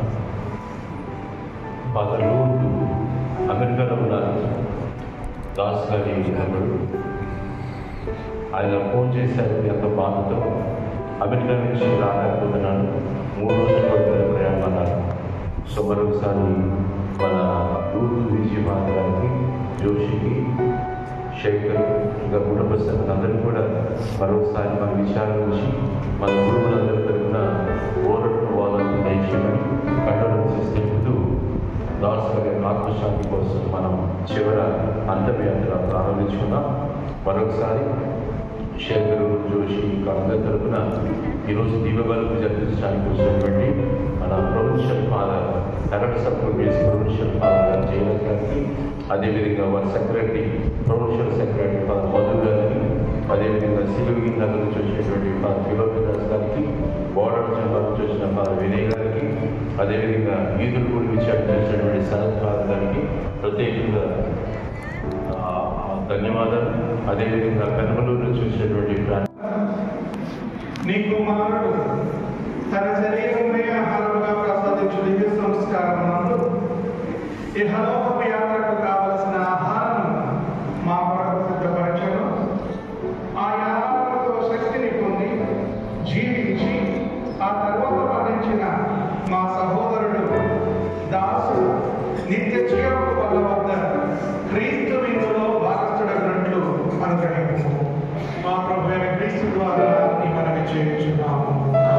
పగలు అమెరికాలో ఉన్నారు దాస్ గారి తమ్ముడు ఆయన ఫోన్ చేశారు ఎంత బాధతో అమెరికా నుంచి రాలేకపోతున్నాను మూడు రోజులు పడుతున్న ప్రయాణం అన్నారు సో మరొకసారి మన రూతు విజయభారత గారికి జోషికి శేఖర్ ఇంకా కుటుంబ సభ్యులందరూ కూడా మరొకసారి మన విచారణ నుంచి మన కుటుంబాలందరి తరఫున ఓరట్టు వాళ్ళని దయచేయమని కండోలెన్సెస్ తెలుపుతూ దాస్ గారి ఆత్మశాంతి కోసం మనం చివర అంతర్యాత్ర ప్రారంభించుకున్నాం మరొకసారి శేఖరు జోషి ఇంకా అందరి తరఫున ఈరోజు దీపబలకు జరిపించడానికి వచ్చినటువంటి మన ప్రొవిన్షియల్ ఫాదర్ నగర సభ్యులు ప్రొవిన్షియల్ ఫాదర్ గారు జయలలిత గారికి అదేవిధంగా వారి secretary provincial secretary father Madhu గారికి అదేవిధంగా సిలువి నగర్ నుంచి వచ్చినటువంటి ఫాదర్ ఫిలోమినాస్ గారికి బోర్డర్ జిల్లా నుంచి వచ్చిన ఫాదర్ వినయ్ గారికి అదేవిధంగా ఈదుల గుడి చేసినటువంటి సనత్ ఫాదర్ గారికి ప్రత్యేకంగా ఆ, ధన్యవాదాలు అదేవిధంగా కనుమలూరు నుంచి వచ్చినటువంటి ప్రా- నీ కుమారుడు తన శరీరమే ఆహారముగా ప్రసాదించు దివ్య సంస్కారమునందు ఇహలోకపు యాత్రకు కావలసిన ఆహారం మా కొరకు సిద్ధపరచను ఆ ఆహారంతో శక్తిని పొంది జీవించి ఆ తర్వాత మరణించిన మా సహోదరుడు దాసు నిత్య జీవపు వల్ల వద్ద క్రీస్తు విందులో భాగస్థుడగినట్లు అనుగ్రహించు మా ప్రభు అయిన క్రీస్తు ద్వారా ఈ మనవి చేయించున్నాము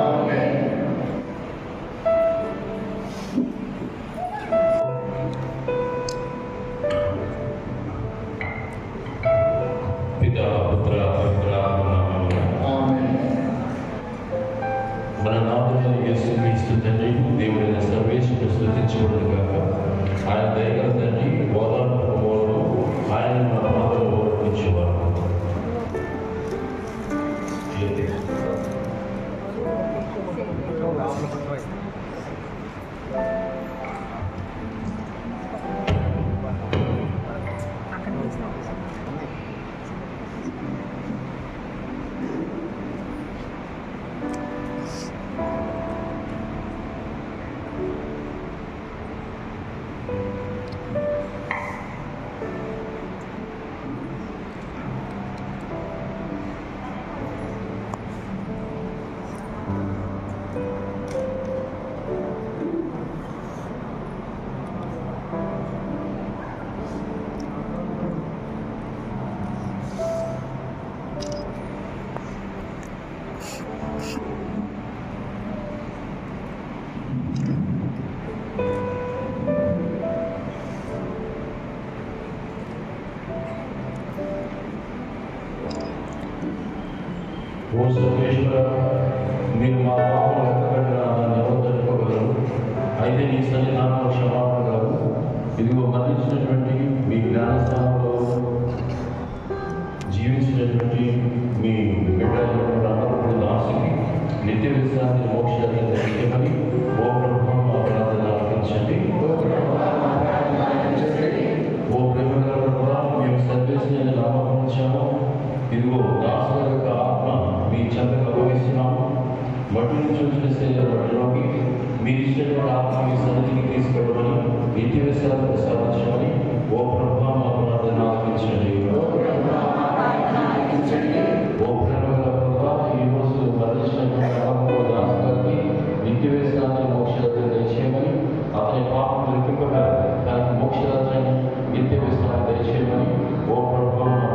పితా పుత్ర పవిత్ర మన నామమున యేసు క్రీస్తు తండ్రి దేవుడైన సర్వేశ్వరుడు స్తుతించబడును గాక ఆయన దయగల తండ్రి ఓదార్పు ప్రభువును ఆయన మన పాపలు ఓర్పించేవారు ఓ సర్వేశ్వర మీరు మా పాపం ఎక్కబడిన నిరోధపగలరు అయితే నీ సన్నిధానం క్షమాపణ కాదు ఇదిగో మరణించినటువంటి మీ జ్ఞానస్థానంలో జీవించినటువంటి మీ బిడ్డ రామకుడు దాసుకి నిత్య విశ్రాంతి మోక్షాన్ని దక్కిమని ఓ ప్రభు మా ప్రార్థన ఆలకించండి ఓ ప్రేమగల ప్రభా మేము సర్వేసిన నామకం ఉంచాము ఇదిగో దాసుల యొక్క ఆత్మ మీ చెంతకు అభవిస్తున్నాము మట్టి నుంచి వచ్చిన శరీరంలోకి మీరు ఇచ్చినటువంటి ఆత్మ మీ సన్నిధికి తీసుకెళ్ళమని ఇంటి విషయాలు ప్రసాదించమని ఓ ప్రభా మా ప్రార్థన ఆలకించండి ఓ ప్రేమగల ప్రభా ఈ రోజు మరణించినటువంటి రామకుడు దాసు గారికి నిత్య విశ్రాంతి మోక్షాన్ని దయచేయమని అతని పాపం లెక్కింపగా తనకి మోక్షరాజ్యాన్ని నిత్య విశ్రాంతి దయచేయమని ఓ ప్రభా మా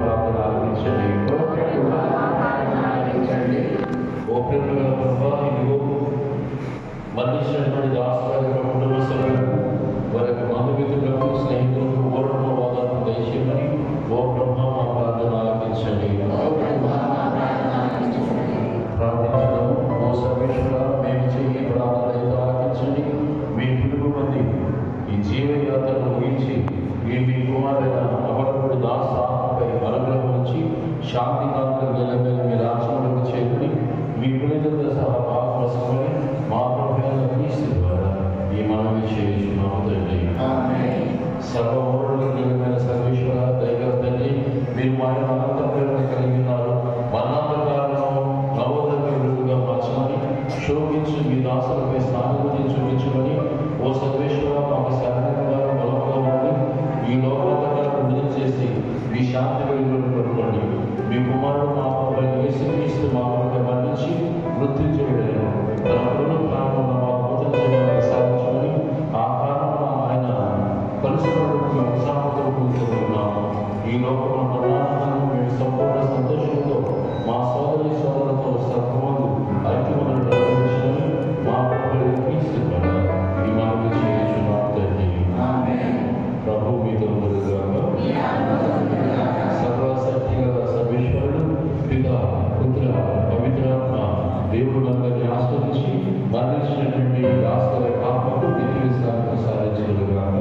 శాంతి కాంతులు వెలగలి మీ రాష్ట్రంలోకి చేరుకుని మీ పుణ్యత సహా పాల్పరచుకొని మా ప్రభుత్వ క్రీస్తు ద్వారా ఈ మనవి చేయుచున్నాము తండ్రి సర్వోరులకు నిలమైన సర్వేశ్వర దైవ తండ్రి మీరు మా యొక్క అనంత ప్రేరణ కలిగి ఉన్నారు మరణాంతకాలను నవోదరులుగా మార్చమని శోభించు మీ దాసులపై స్థానాన్ని చూపించమని ఓ సర్వేశ్వర మాకు శారీరకంగా బలంగా ఉండి ఈ లోకాలను విడుదల చేసి మీ శాంతి వెలుగులను పట్టుకోండి మీ కుమారుడు మా ప్రభు యేసుక్రీస్తు మా కొరకు మరణించి మృత్యు చేయలేదు తన పునరుత్థానంలో మా భోజన జీవనాన్ని సాధించమని ఆ కారణమున ఆయన పరిశుభ్రుడికి ఉత్సాహంతో కూర్చున్నాము ఈ లోకంలో మరణాలను మేము సంపూర్ణ సంతోషంతో మా సోదరి సోదరులతో సర్వమందు ఐక్యములను నిర్వహించమని మా ప్రభు క్రీస్తు ద్వారా ఈ మనవి చేయుచున్నాము తండ్రి ప్రభు మీతో సర్వశక్తిగల సర్వేశ్వరుడు పిత పుత్ర పవిత్రాత్మ దేవుడు అందరినీ ఆస్వాదించి మరణించినటువంటి ఆస్తుల కాపకు నిత్య విశ్రాంతి సాధించగలుగుతాగా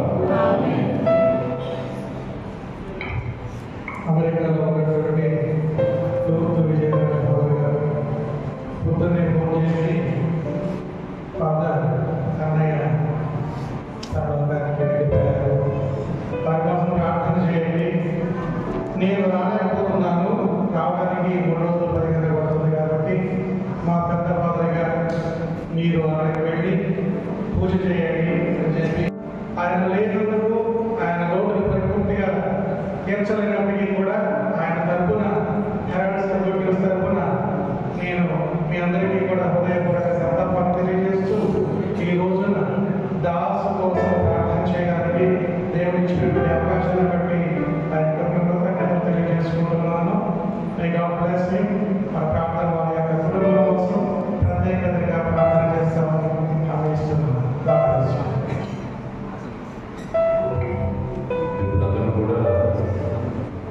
అమెరికాలో ఉన్నటువంటి తూర్పు విజయనగర సోదరు గారు పొద్దున్నే ఫోన్ చేసి ఫాదర్ అన్నయ్య సర్వదానికి వెళ్ళిపోయారు వారి కోసం ప్రార్థన చేయండి నేను రాలేకపోతున్నాను రావడానికి మూడు రోజులు పదిహేను పడుతుంది కాబట్టి మా పెద్ద ఫాదర్ గారు మీరు అక్కడికి వెళ్ళి పూజ చేయండి అని చెప్పి ఆయన లేనందుకు ఆయన లోటుని పరిపూర్తిగా తీర్చలేనప్పటికీ కూడా ఆయన తరపున హెరాల్డ్ సర్వీస్ తరపున నేను మీ అందరికీ కూడా హృదయపూర్వక సందర్భాన్ని తెలియజేస్తూ ఈ రోజున దాసు కోసం ప్రార్థన చేయడానికి దేవుడు ఇచ్చినటువంటి అవకాశాన్ని బట్టి ఆయన కృతజ్ఞతలు తెలియజేసుకుంటున్నాను మే గాడ్ బ్లెస్ మీ మా ప్రార్థన వారి యొక్క కుటుంబం కోసం ప్రత్యేకతగా ప్రార్థన చేస్తామని హామీ ఇస్తున్నాను గాడ్ బ్లెస్ యూ ఇప్పుడు అందరూ కూడా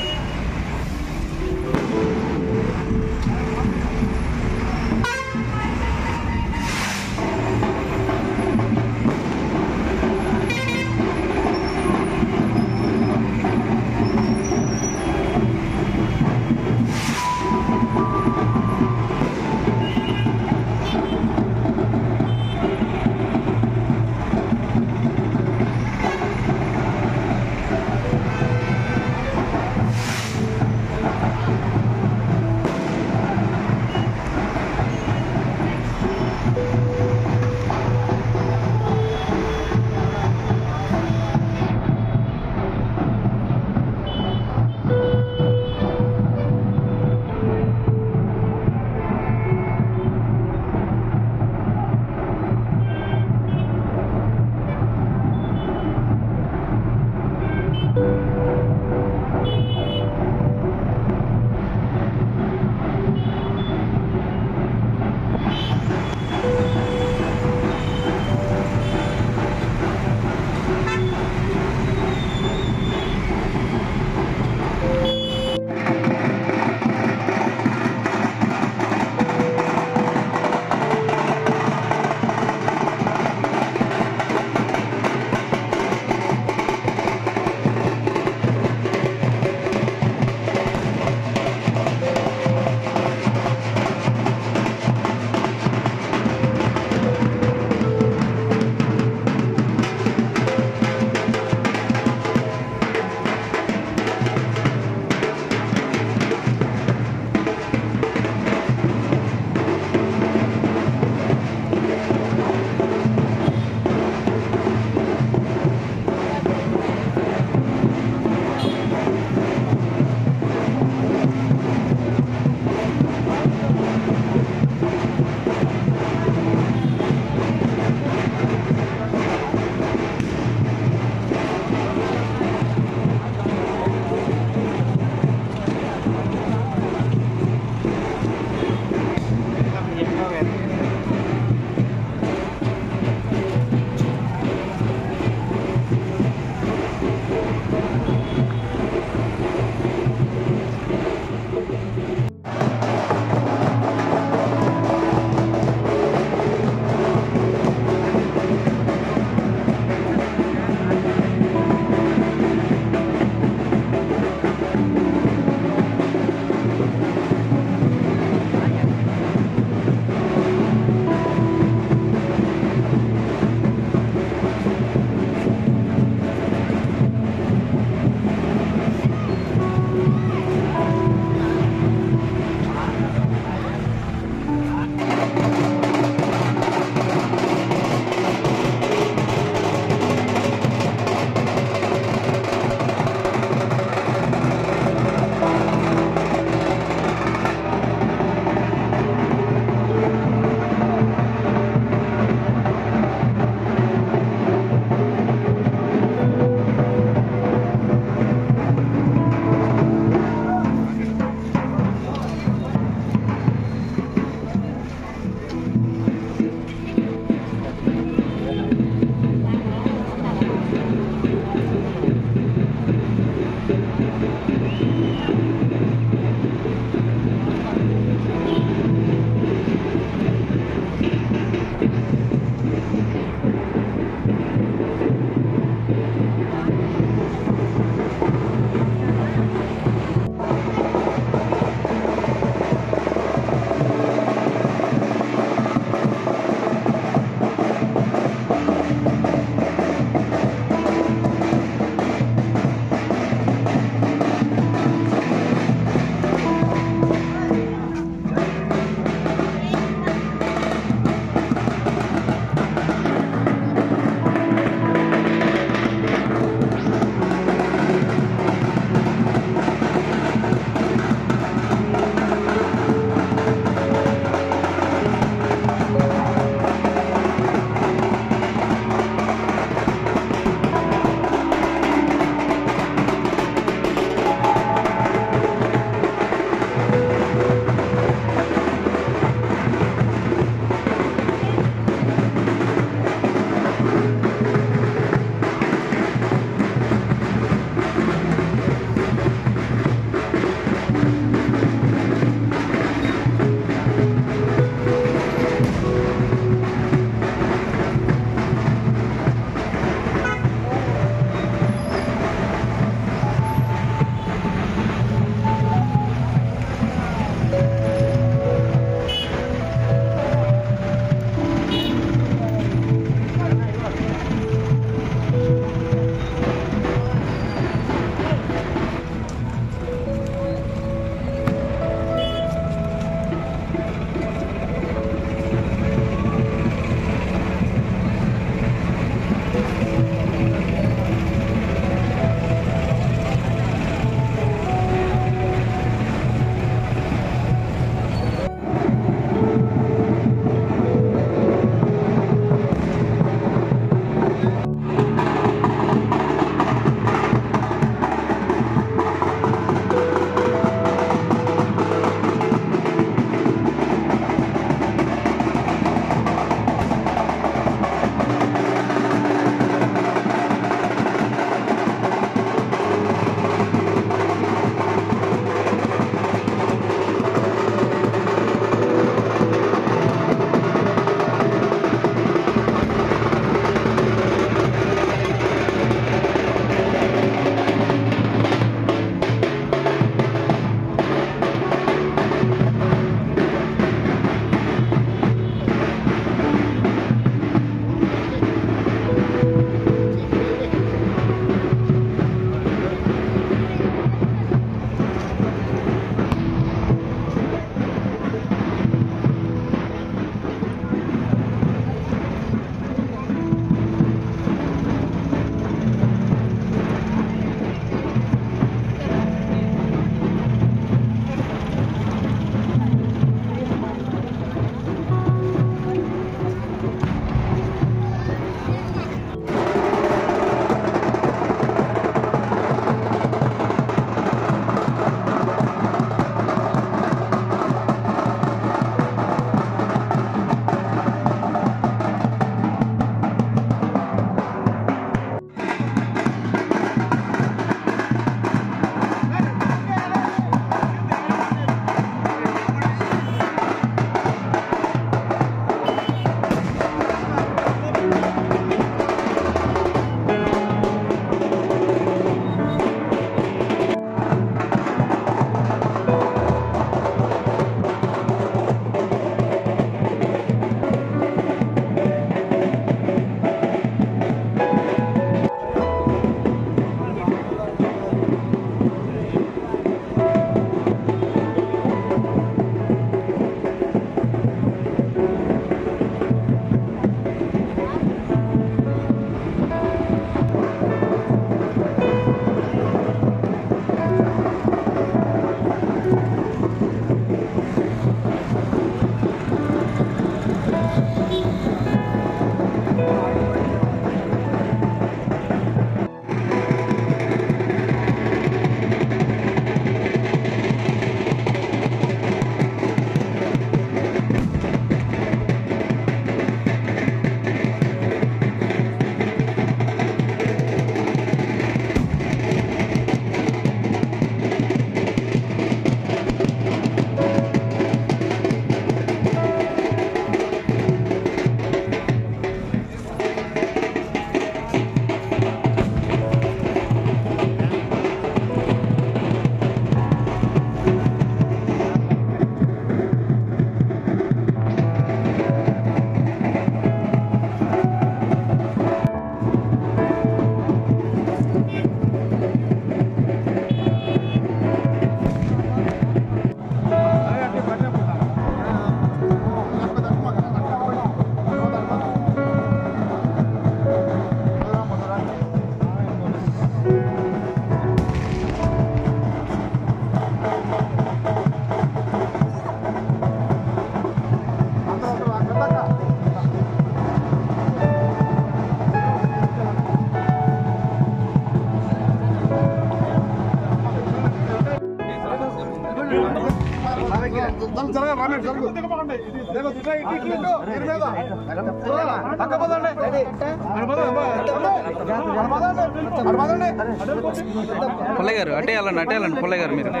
పుల్లయ్య గారు అటే వెళ్ళండి అటే వెళ్ళండి పుల్లయ్య గారు మీరు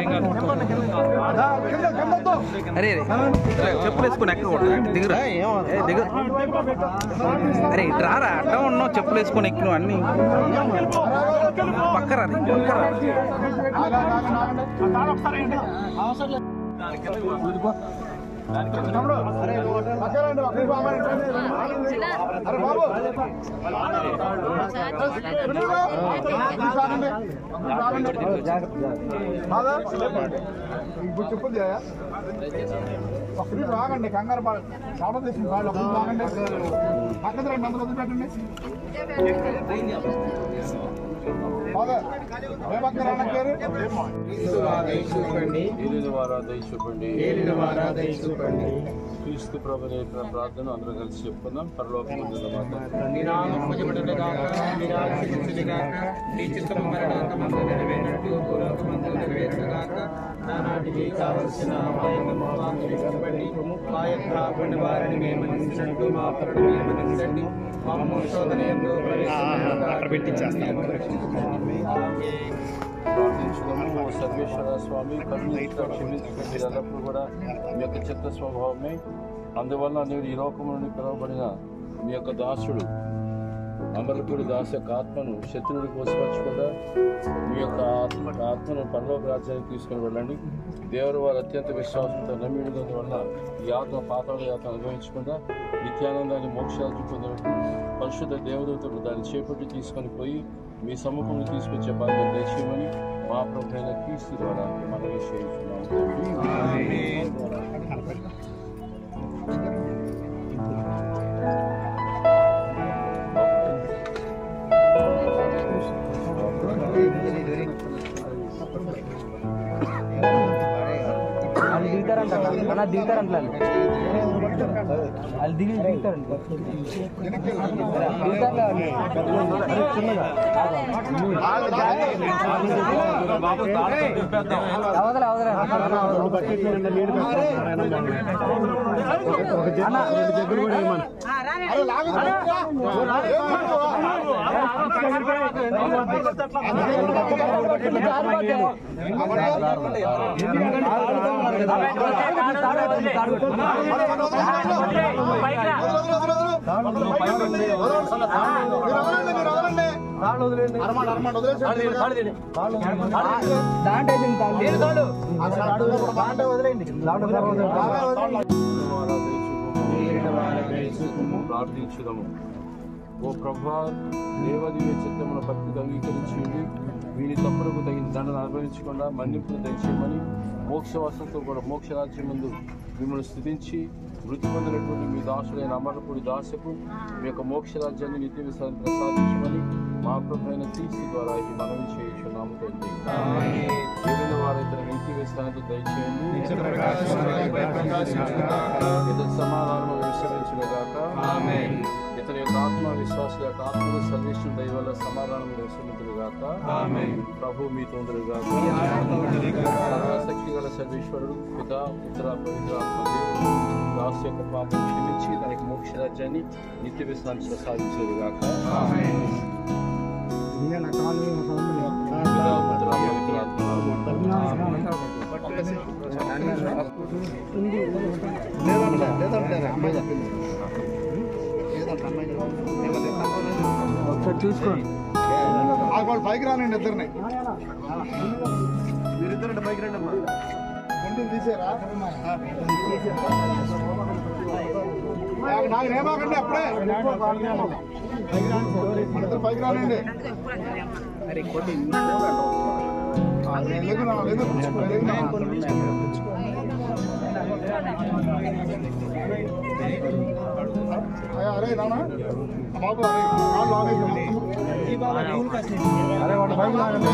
అరే అరే చెప్పులు వేసుకుని ఎక్క కూడా దిగురా ఏ, దిగు అరే ఇటు రారా అడ్డ ఉన్నావు చెప్పులు వేసుకొని ఎక్కువ అన్ని పక్కరా అది, పక్కరా ఇప్పుడు చెప్పులు చేయా ఒకటి రాగండి కంగారు పడ చాలా తీసుకుని వాళ్ళు ఒకటి రాగండి పక్కన రండి అందరూ వదిలిపెట్టండి ఫాదర్ ఏ పక్కన రావడం పేరు ఏలిన వారా దయచూపండి ఏలిన వారా దయచూపండి. క్రీస్తు ప్రభు నేర్పిన ప్రార్థన అందరూ కలిసి చెప్పుకుందాం పరలోక మందుల మాత నీ నామం పూజపడుగాక నీ రాజ్యం వచ్చుగాక నీ చిత్తము మరణాంతమందు నెరవేరినట్టు భూలోకమందు నెరవేరుగాక నానాటికి కావలసిన ఇష్టపడి మా యొక్క కొన్ని వారిని మేము అందించినట్టు మా పరుడు మేము అందించండి మమ్మ శోధన ఎందు ప్రార్థించుదాము ఓ సర్వేశ్వర స్వామి కరుణించుట క్షమించుట ఎల్లప్పుడూ కూడా మీ యొక్క చిత్త స్వభావమే అందువల్ల నేను ఈ లోకం నుండి పిలువబడిన మీ యొక్క దాసుడు అమరకుడి దాసు యొక్క ఆత్మను శత్రువుడికి వసపరచకుండా మీ యొక్క ఆత్మ ఆత్మను పరలోక రాజ్యానికి తీసుకుని వెళ్ళండి దేవుడు వారు అత్యంత విశ్వాసంతో నమ్మిన వల్ల ఈ ఆత్మ పాతాళ యాత్ర అనుభవించకుండా నిత్యానందాన్ని మోక్షాలు పొందడానికి పరిశుద్ధ దేవదూతలు దాన్ని చేపట్టి తీసుకొని పోయి మీ సముఖంలో తీసుకొచ్చే బాధ్యత దయచేయమని మా ప్రభు అయిన క్రీస్తు ద్వారా మనం వాళ్ళు దిగుతారంట అన్న దిగుతారంట వాళ్ళు దిగి దిగుతారంట అవదల అవదల ప్రార్థించుదాము ఓ ప్రభా దేవదీయ చిత్తమున భక్తికి అంగీకరించి ఉండి వీని తప్పులకు తగిన దండను అనుభవించకుండా మన్నింపును దయచేయమని మోక్షవాసంతో కూడా మోక్షరాజ్యం ముందు మిమ్మల్ని స్థుతించి మృతి పొందినటువంటి మీ దాసుడైన అమరపూడి దాసకు మీ యొక్క మోక్షరాజ్యాన్ని నిత్య విశ్రాంతి ప్రసాదించమని మా ప్రభు అయిన క్రీస్తు ద్వారా ఇది మనవి చేయుచున్నాము తండ్రి ఏదైనా వారైతే నీతి విశ్రాంతి దయచేయండి ఇతని సమాధానం విశ్రమించుగాక ఇతని యొక్క ఆత్మ విశ్వాసుల యొక్క ఆత్మలు సర్వేశ్వరు దయ వల్ల సమాధానం విశ్రమించుగాక ప్రభు మీ తొందరగాక సర్వశక్తి గల సర్వేశ్వరుడు పిత పుత్ర పవిత్రాత్మ దేవుడు దాసు యొక్క పాపం క్షమించి దానికి మోక్ష రాజ్యాన్ని నిత్య విశ్రాంతి ప్రసాదించేదిగాక పితా పుత్ర ఒకసారి చూసుకోండి వాళ్ళు పైకి రానండి ఇద్దరిని మీరిద్దరండి పైకి రండి అమ్మా గుండెలు తీసారా నాకు- నాకు నేమాకండి అప్పుడే మనిద్దరు పైకి రానండి ఆ, నేను లేకున్నా, లేదు, లేకున్నా. అయ్యా, అరే నాన్న ఆ బాబు అరే కాళ్ళు లాగేసి అరే వాడు బయట లాగండి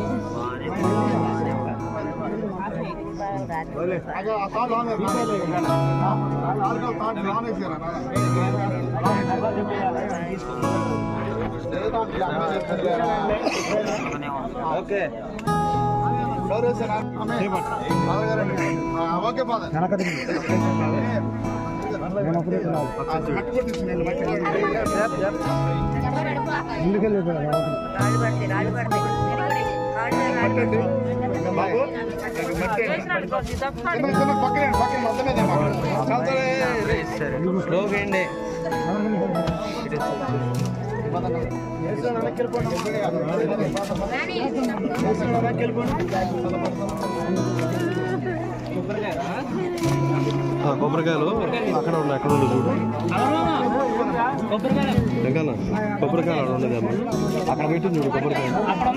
అదే ఆ తాడు లాగేసి ఆరుగా తాడు లాగేసారా ఓకే ఓకే ఫాదర్ పక్కనే పక్కన మొత్తం మీద లోగండి కొబ్బరికాయలు అక్కడ ఉన్నాయి అక్కడ ఉండే చూడు వెంకన్న కొబ్బరికాయలు అక్కడ ఉండదు అమ్మ అక్కడ పెట్టి చూడు కొబ్బరికాయ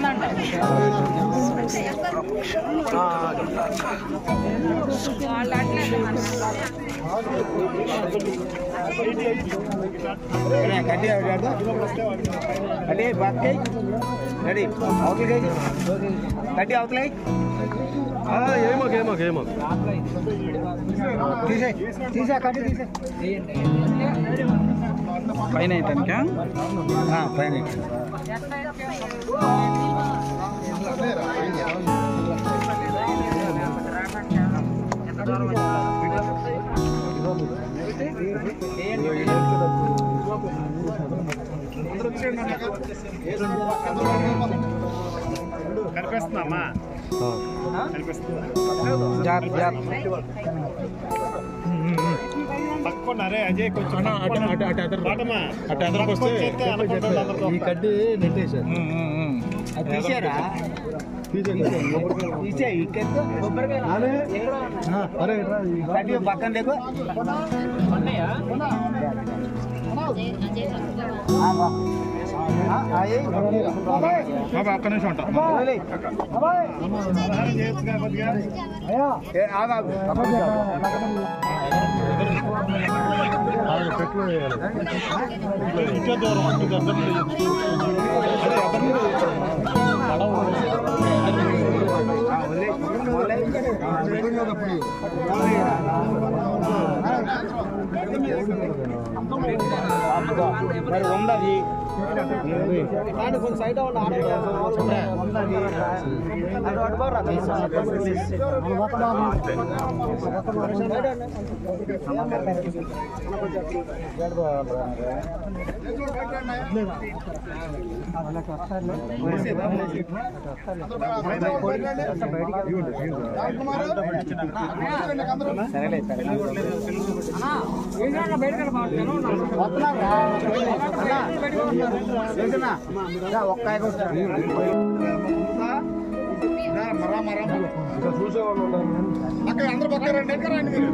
అడే బాత్కై రెడీ అవతలకై కట్టి అవతలకై ఏమాక ఏమాక ఏమాక తీసే తీసే కట్టి తీసే పైన అయితానికా పైన కనిపిస్తుందమ్మా కనిపిస్తుందా జాగ్రత్త జాగ్రత్త పక్కన్నారే అజయ్ కొంచెం అటు అటు అటు అటు పాటమా అటు ఎదరికి వస్తే ఈ కడ్డీ నెట్టేశారు అది తీసారా తీసే ఇక్కడ అరే రా, ఈ కట్టి పక్కన లేకు బాబా ఒక్క నిమిషం ఉంటా ఆవిడ పెట్టులో వేయాలి ఇంట్లో దూరం ఉంటుంది అందరినీ అదే అందరినీ మరి ఉండదు కొంచెం సైడ్ సరేలే ఒక్కాయ మరా మరా ఇంకా చూసేవాళ్ళు ఉంటారు అక్కడ అందరూ పక్కన రండి ఎక్కడ రండి మీరు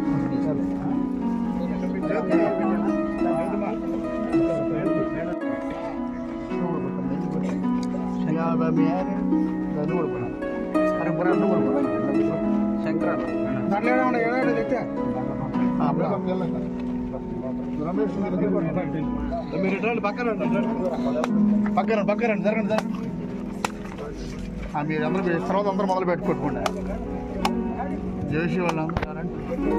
మీరు రండి పక్కన రండి, రండి. పక్కన పక్కన రండి జరగండి జరగండి ఆ, మీరు అందరూ మీ తర్వాత అందరూ మొదలు పెట్టుకోకుండా జేసీ వాళ్ళందరూ రండి.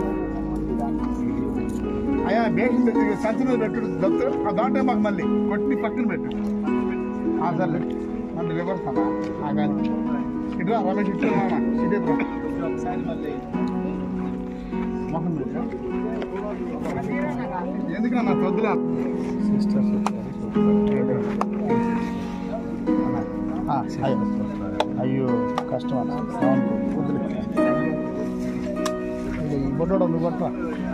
అయ్యా బేసిన్ పెట్టి సంచి మీద పెట్టు దత్తు ఆ దాంట్లో మాకు మళ్ళీ కొట్టి పక్కన పెట్టు ఆ, సర్లే మళ్ళీ రివర్స్ అన్నా ఆ, కాదు ఇటు రా, రమేష్ ఇటు రా, మామ. ఇటే రా. మొహం మీద. ఎందుకు నా తొద్దులా ఆ, అయ్యో అయ్యో కష్టం అన్న బొట్టడం నువ్వు బట్ట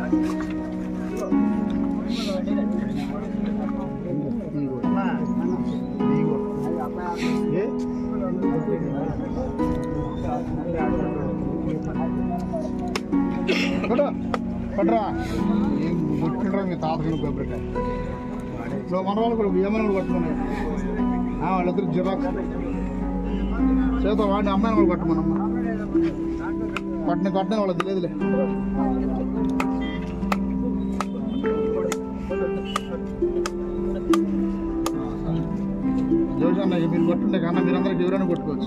పడరా ఏం కొట్టుకుంటారా మీ తాతకి కొబ్బరికాయ సో మన వాళ్ళు కూడా ఏమైనా కూడా పట్టుకున్నాయి ఆ, వాళ్ళిద్దరు జిరాక్స్ చేత వాడిని అమ్మాయిని కూడా పట్టమనమ్మ పట్టిన పట్టిన వాళ్ళకి తెలియదులే జోషి అన్నయ్య మీరు కొట్టుండే కన్నా మీరందరికి ఎవరైనా కొట్టుకోవచ్చు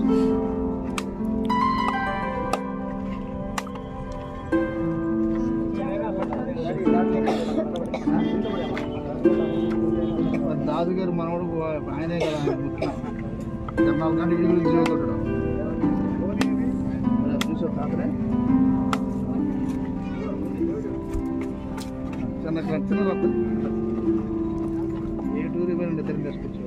దాదు గారు మనవడు ఆయనే కదా ఆయన ముఖ్యం ఇరవై నాలుగు గంటలు ఇల్లు గురించి కొట్టడం అట్లా చిన్న రత్తం ఏ టూర్ పోయిన ఇద్దరు తీసుకొచ్చు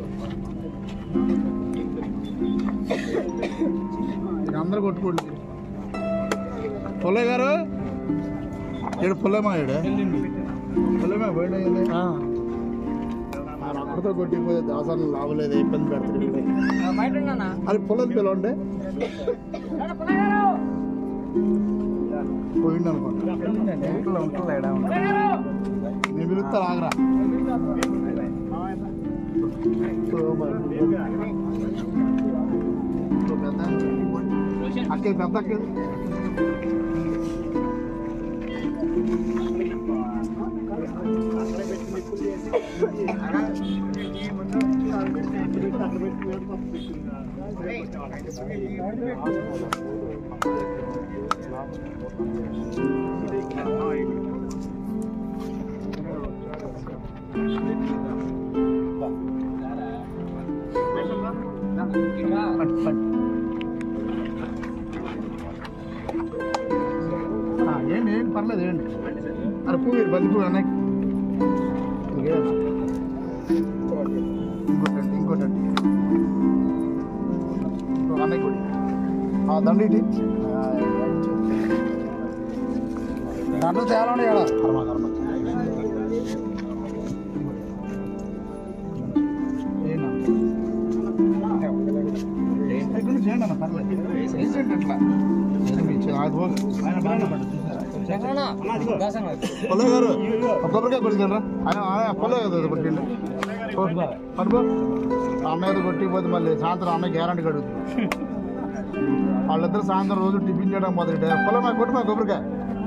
ఇక అందరు కొట్టుకోండి పుల్లయ్య గారు ఏడు పుల్లమ్మా ఏడు పుల్లమ్మా పోయినా అక్కడితో కొట్టిపోతే దాసాన్ని లాభలేదు ఇబ్బంది పెడతారు అది పొలం పిలవండి పోయిండు అనుకోండి ఇంట్లో ఉంటుంది ఎడా నేను పిలుస్తా ఆగరా అక్కడ పెద్ద అక్కడ పట్టు పట్టు ఆ, ఏంటి ఏంటి పర్లేదు ఏంటి అరే పువ్వు ఇరు, బంతి పువ్వు అన్నయ్య ఇంకోటండి ఇంకోటండి ఇంకో అన్నయ్య కొడి ఆ, దండ ఇటు ఆ, దాంట్లో చాలా ఉన్నాయి కదా కర్మ కర్మ ఏంటన్నా ఇక్కడ నుంచి చేయండి అన్న పర్లేదు వేసేయండి అట్లా ఏమి అది పోదు. ఆయన బాగానే పడ్డాడు, చూసారా? పొల్లయ్య గారు ఒక కొబ్బరికాయ కొడుతుండ్రా ఆయన ఆయన పొల్లయ్య కదా కొట్టిండు పడుకో అన్నయ్య కొట్టిపోతే మళ్ళీ సాయంత్రం అన్నయ్య గ్యారంటీ కడుగుతుంది వాళ్ళిద్దరు సాయంత్రం రోజు టిఫిన్ చేయడం మొదలెట్టారు పొలం మా కొట్టు మా కొబ్బరికాయ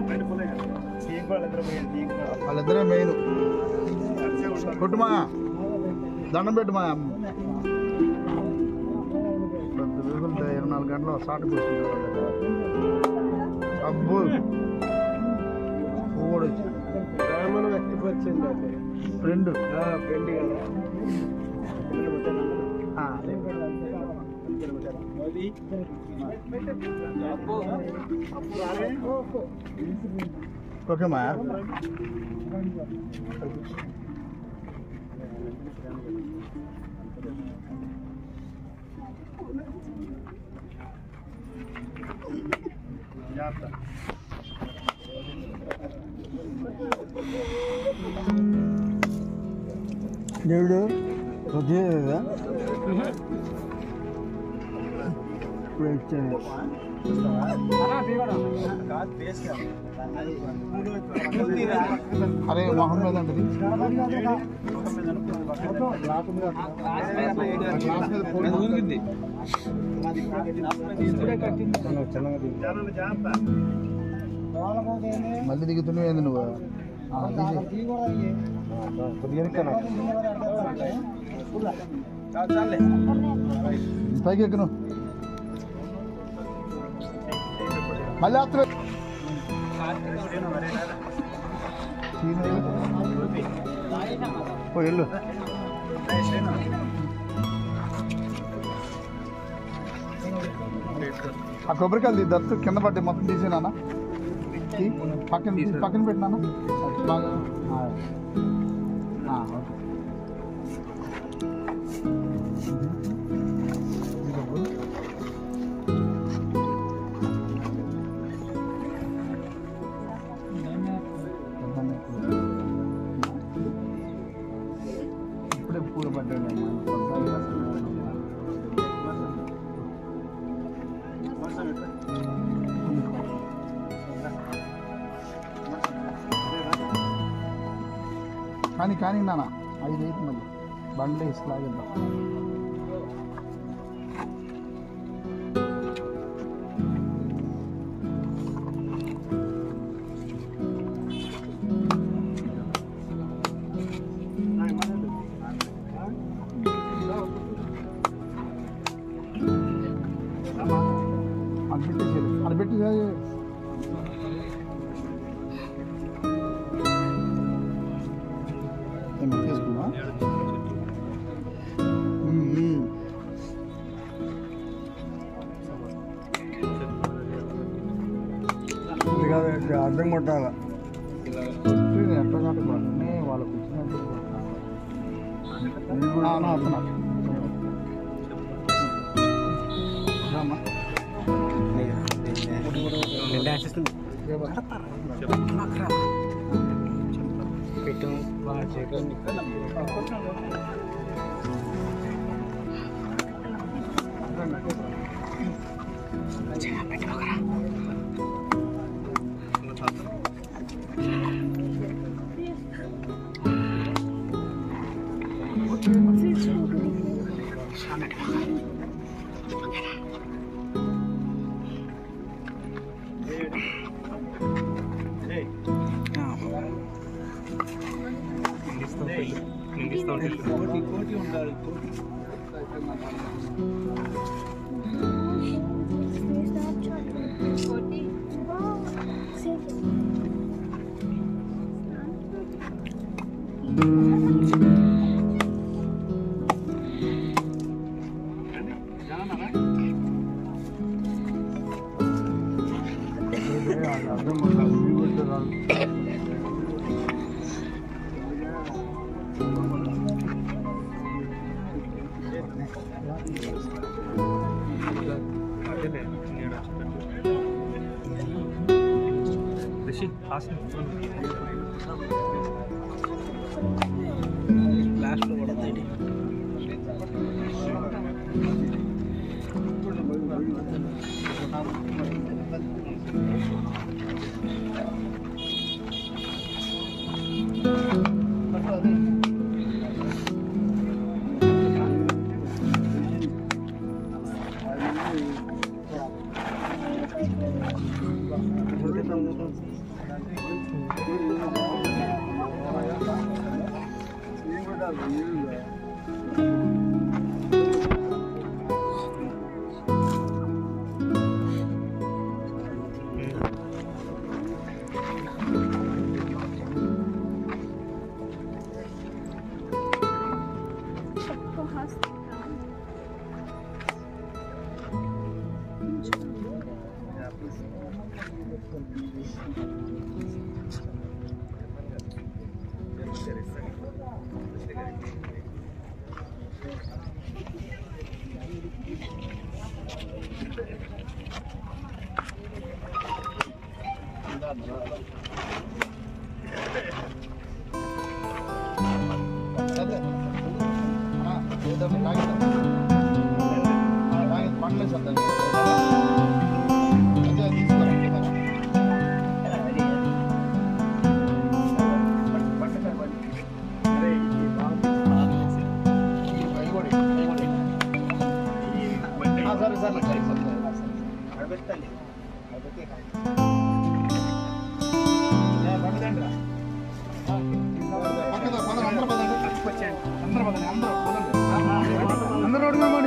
వాళ్ళిద్దరే మెయిన్ కొట్టుమా దండం పెట్టుమా పది రోజులు ఇరవై నాలుగు గంటలు షార్ట్ కూర్చుంటారు అబ్బో కూడా బ్రాహ్మణ వ్యక్తికి వచ్చిందండి ఫ్రెండ్ ఫ్రెండ్ కదా ఓకే మా దేవుడు హృదయ అరే మొహం మీద అంటది మళ్ళీ దిగుతున్నావు ఏంది నువ్వు ఆ, దిగు. కొద్దిగా ఎక్కను. పైకి ఎక్కును మళ్ళీ అత్ర ఓ వెళ్ళు ఆ కొబ్బరికాయలు దత్తు కింద పట్టి మొత్తం తీసేనా పక్కన తీసి పక్కన పెట్టినా బాగా ఆ. ఆ, ఓకే ఇప్పుడే పూల పడ్డాడు కానీ కానీ నాన్న ఐదు అయితే మళ్ళీ బండ్లు వేసి లాగేద్దాం అది పెట్టేసి అది పెట్టి ఏమి తీసుకున్నా అర్థం కొట్టాల ఎట్లా కట్టుకో ఆ, నా వస్తున్నా రామ్మా. సరే సరే సరే సరే అందరూ రోడ్డు మీద పోండి.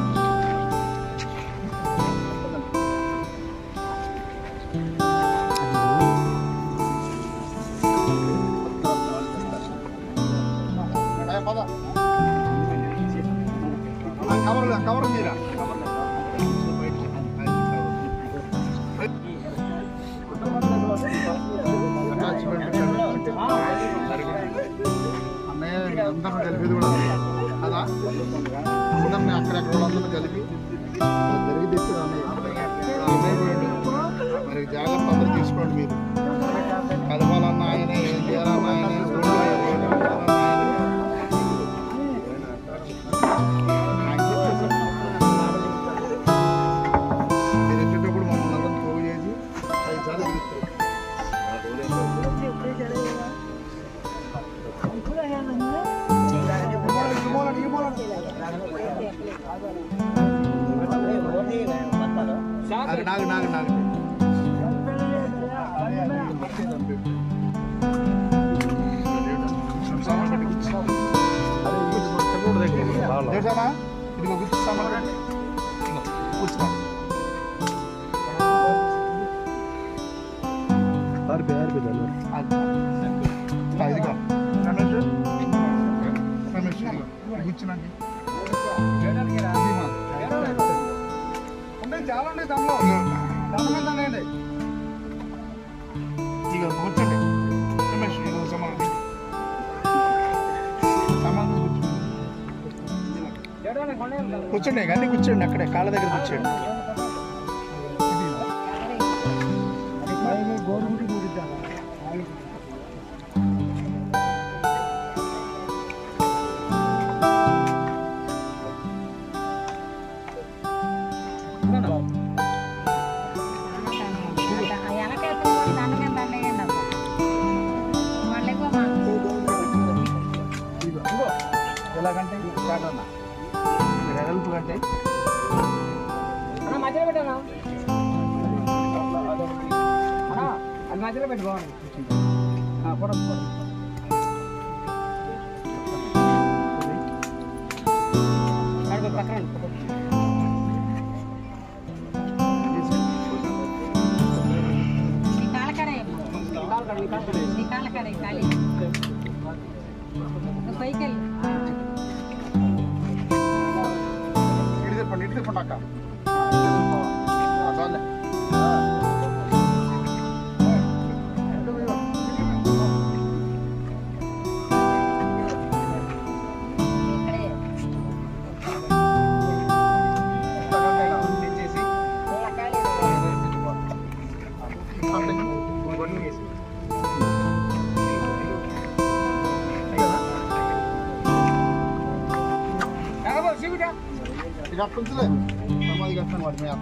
ఏ, పద. ఆ, కవర్ లే, కవర్ మీరా అన్నయ్య మీ అందరిని కలిపేది కూడా అదే. అదా అందరిని అక్కడెక్కడ వాళ్ళందరినీ కలిపి జరిగి తెచ్చింది అన్నయ్య అన్నయ్య పోయిండు. మరి జాగ్రత్త అందరూ తీసుకోండి మీరు కలపాలన్న ఆయనే ఏం చేయాలన్న ఆయనే రోడ్లు వేయాలన్న ఆయనే. ఆయన చెప్పేసాడు. మీరు వచ్చేటప్పుడు మమ్మల్ని అందరినీ పోగు చేసి ఐదు సార్లు తిరుగుతారు అరే నాగు నాగు నాగు దేశానా ఇదిగో కూర్చో సామాన్ ఇదిగో కూర్చో ఆర్పి ఆర్పి దాన్ని ఆ, ఇదిగో రమేష్ రమేష్ ఇదిగో కూర్చున్నాండి ఉండే చాలా ఉండే దానిలో దానిలో దానండి ఇక కూర్చోండి రమేష్ ఇదిగో సమానం సమానం కూర్చోండి కూర్చోండి కానీ కూర్చోండి అక్కడే కాళ్ళ దగ్గర కూర్చోండి ఎలాగంటే కాటన్నా వెడల్పు కంటే మధ్యలో పెట్టానా అది మధ్యలో పెట్టి బాగుంది పొడం పొడం పక్కన ఇటు తిప్పండి ఇటు తిప్పండి అక్క చాలే ఇక అట్లా ఉంచలే సమాధి కట్టాను వాడి మీద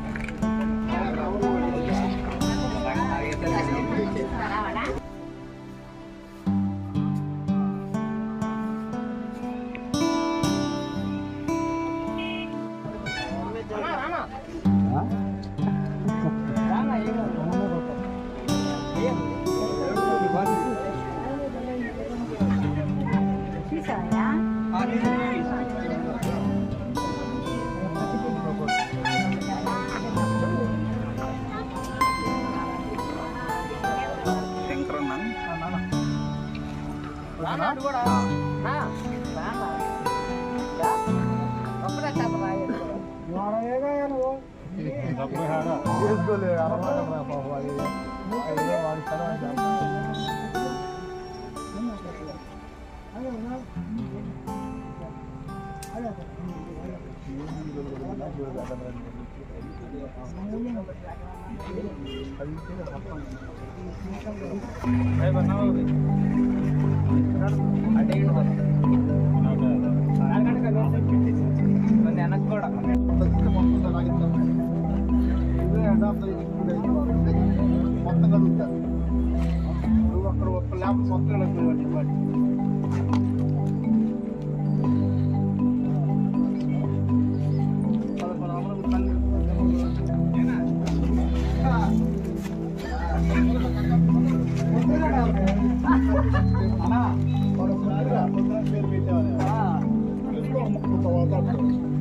చేసుకోలే అలవాటు రా బాబు అది ఏదో వాడి తర్వాత వెనక్కి కూడా మొత్తం కలుగుతారు నువ్వు అక్కడ ఒక్క ల్యాబ్ మొత్తం కలుగుతుంది వాటి పేరు పెట్టేవాళ్ళు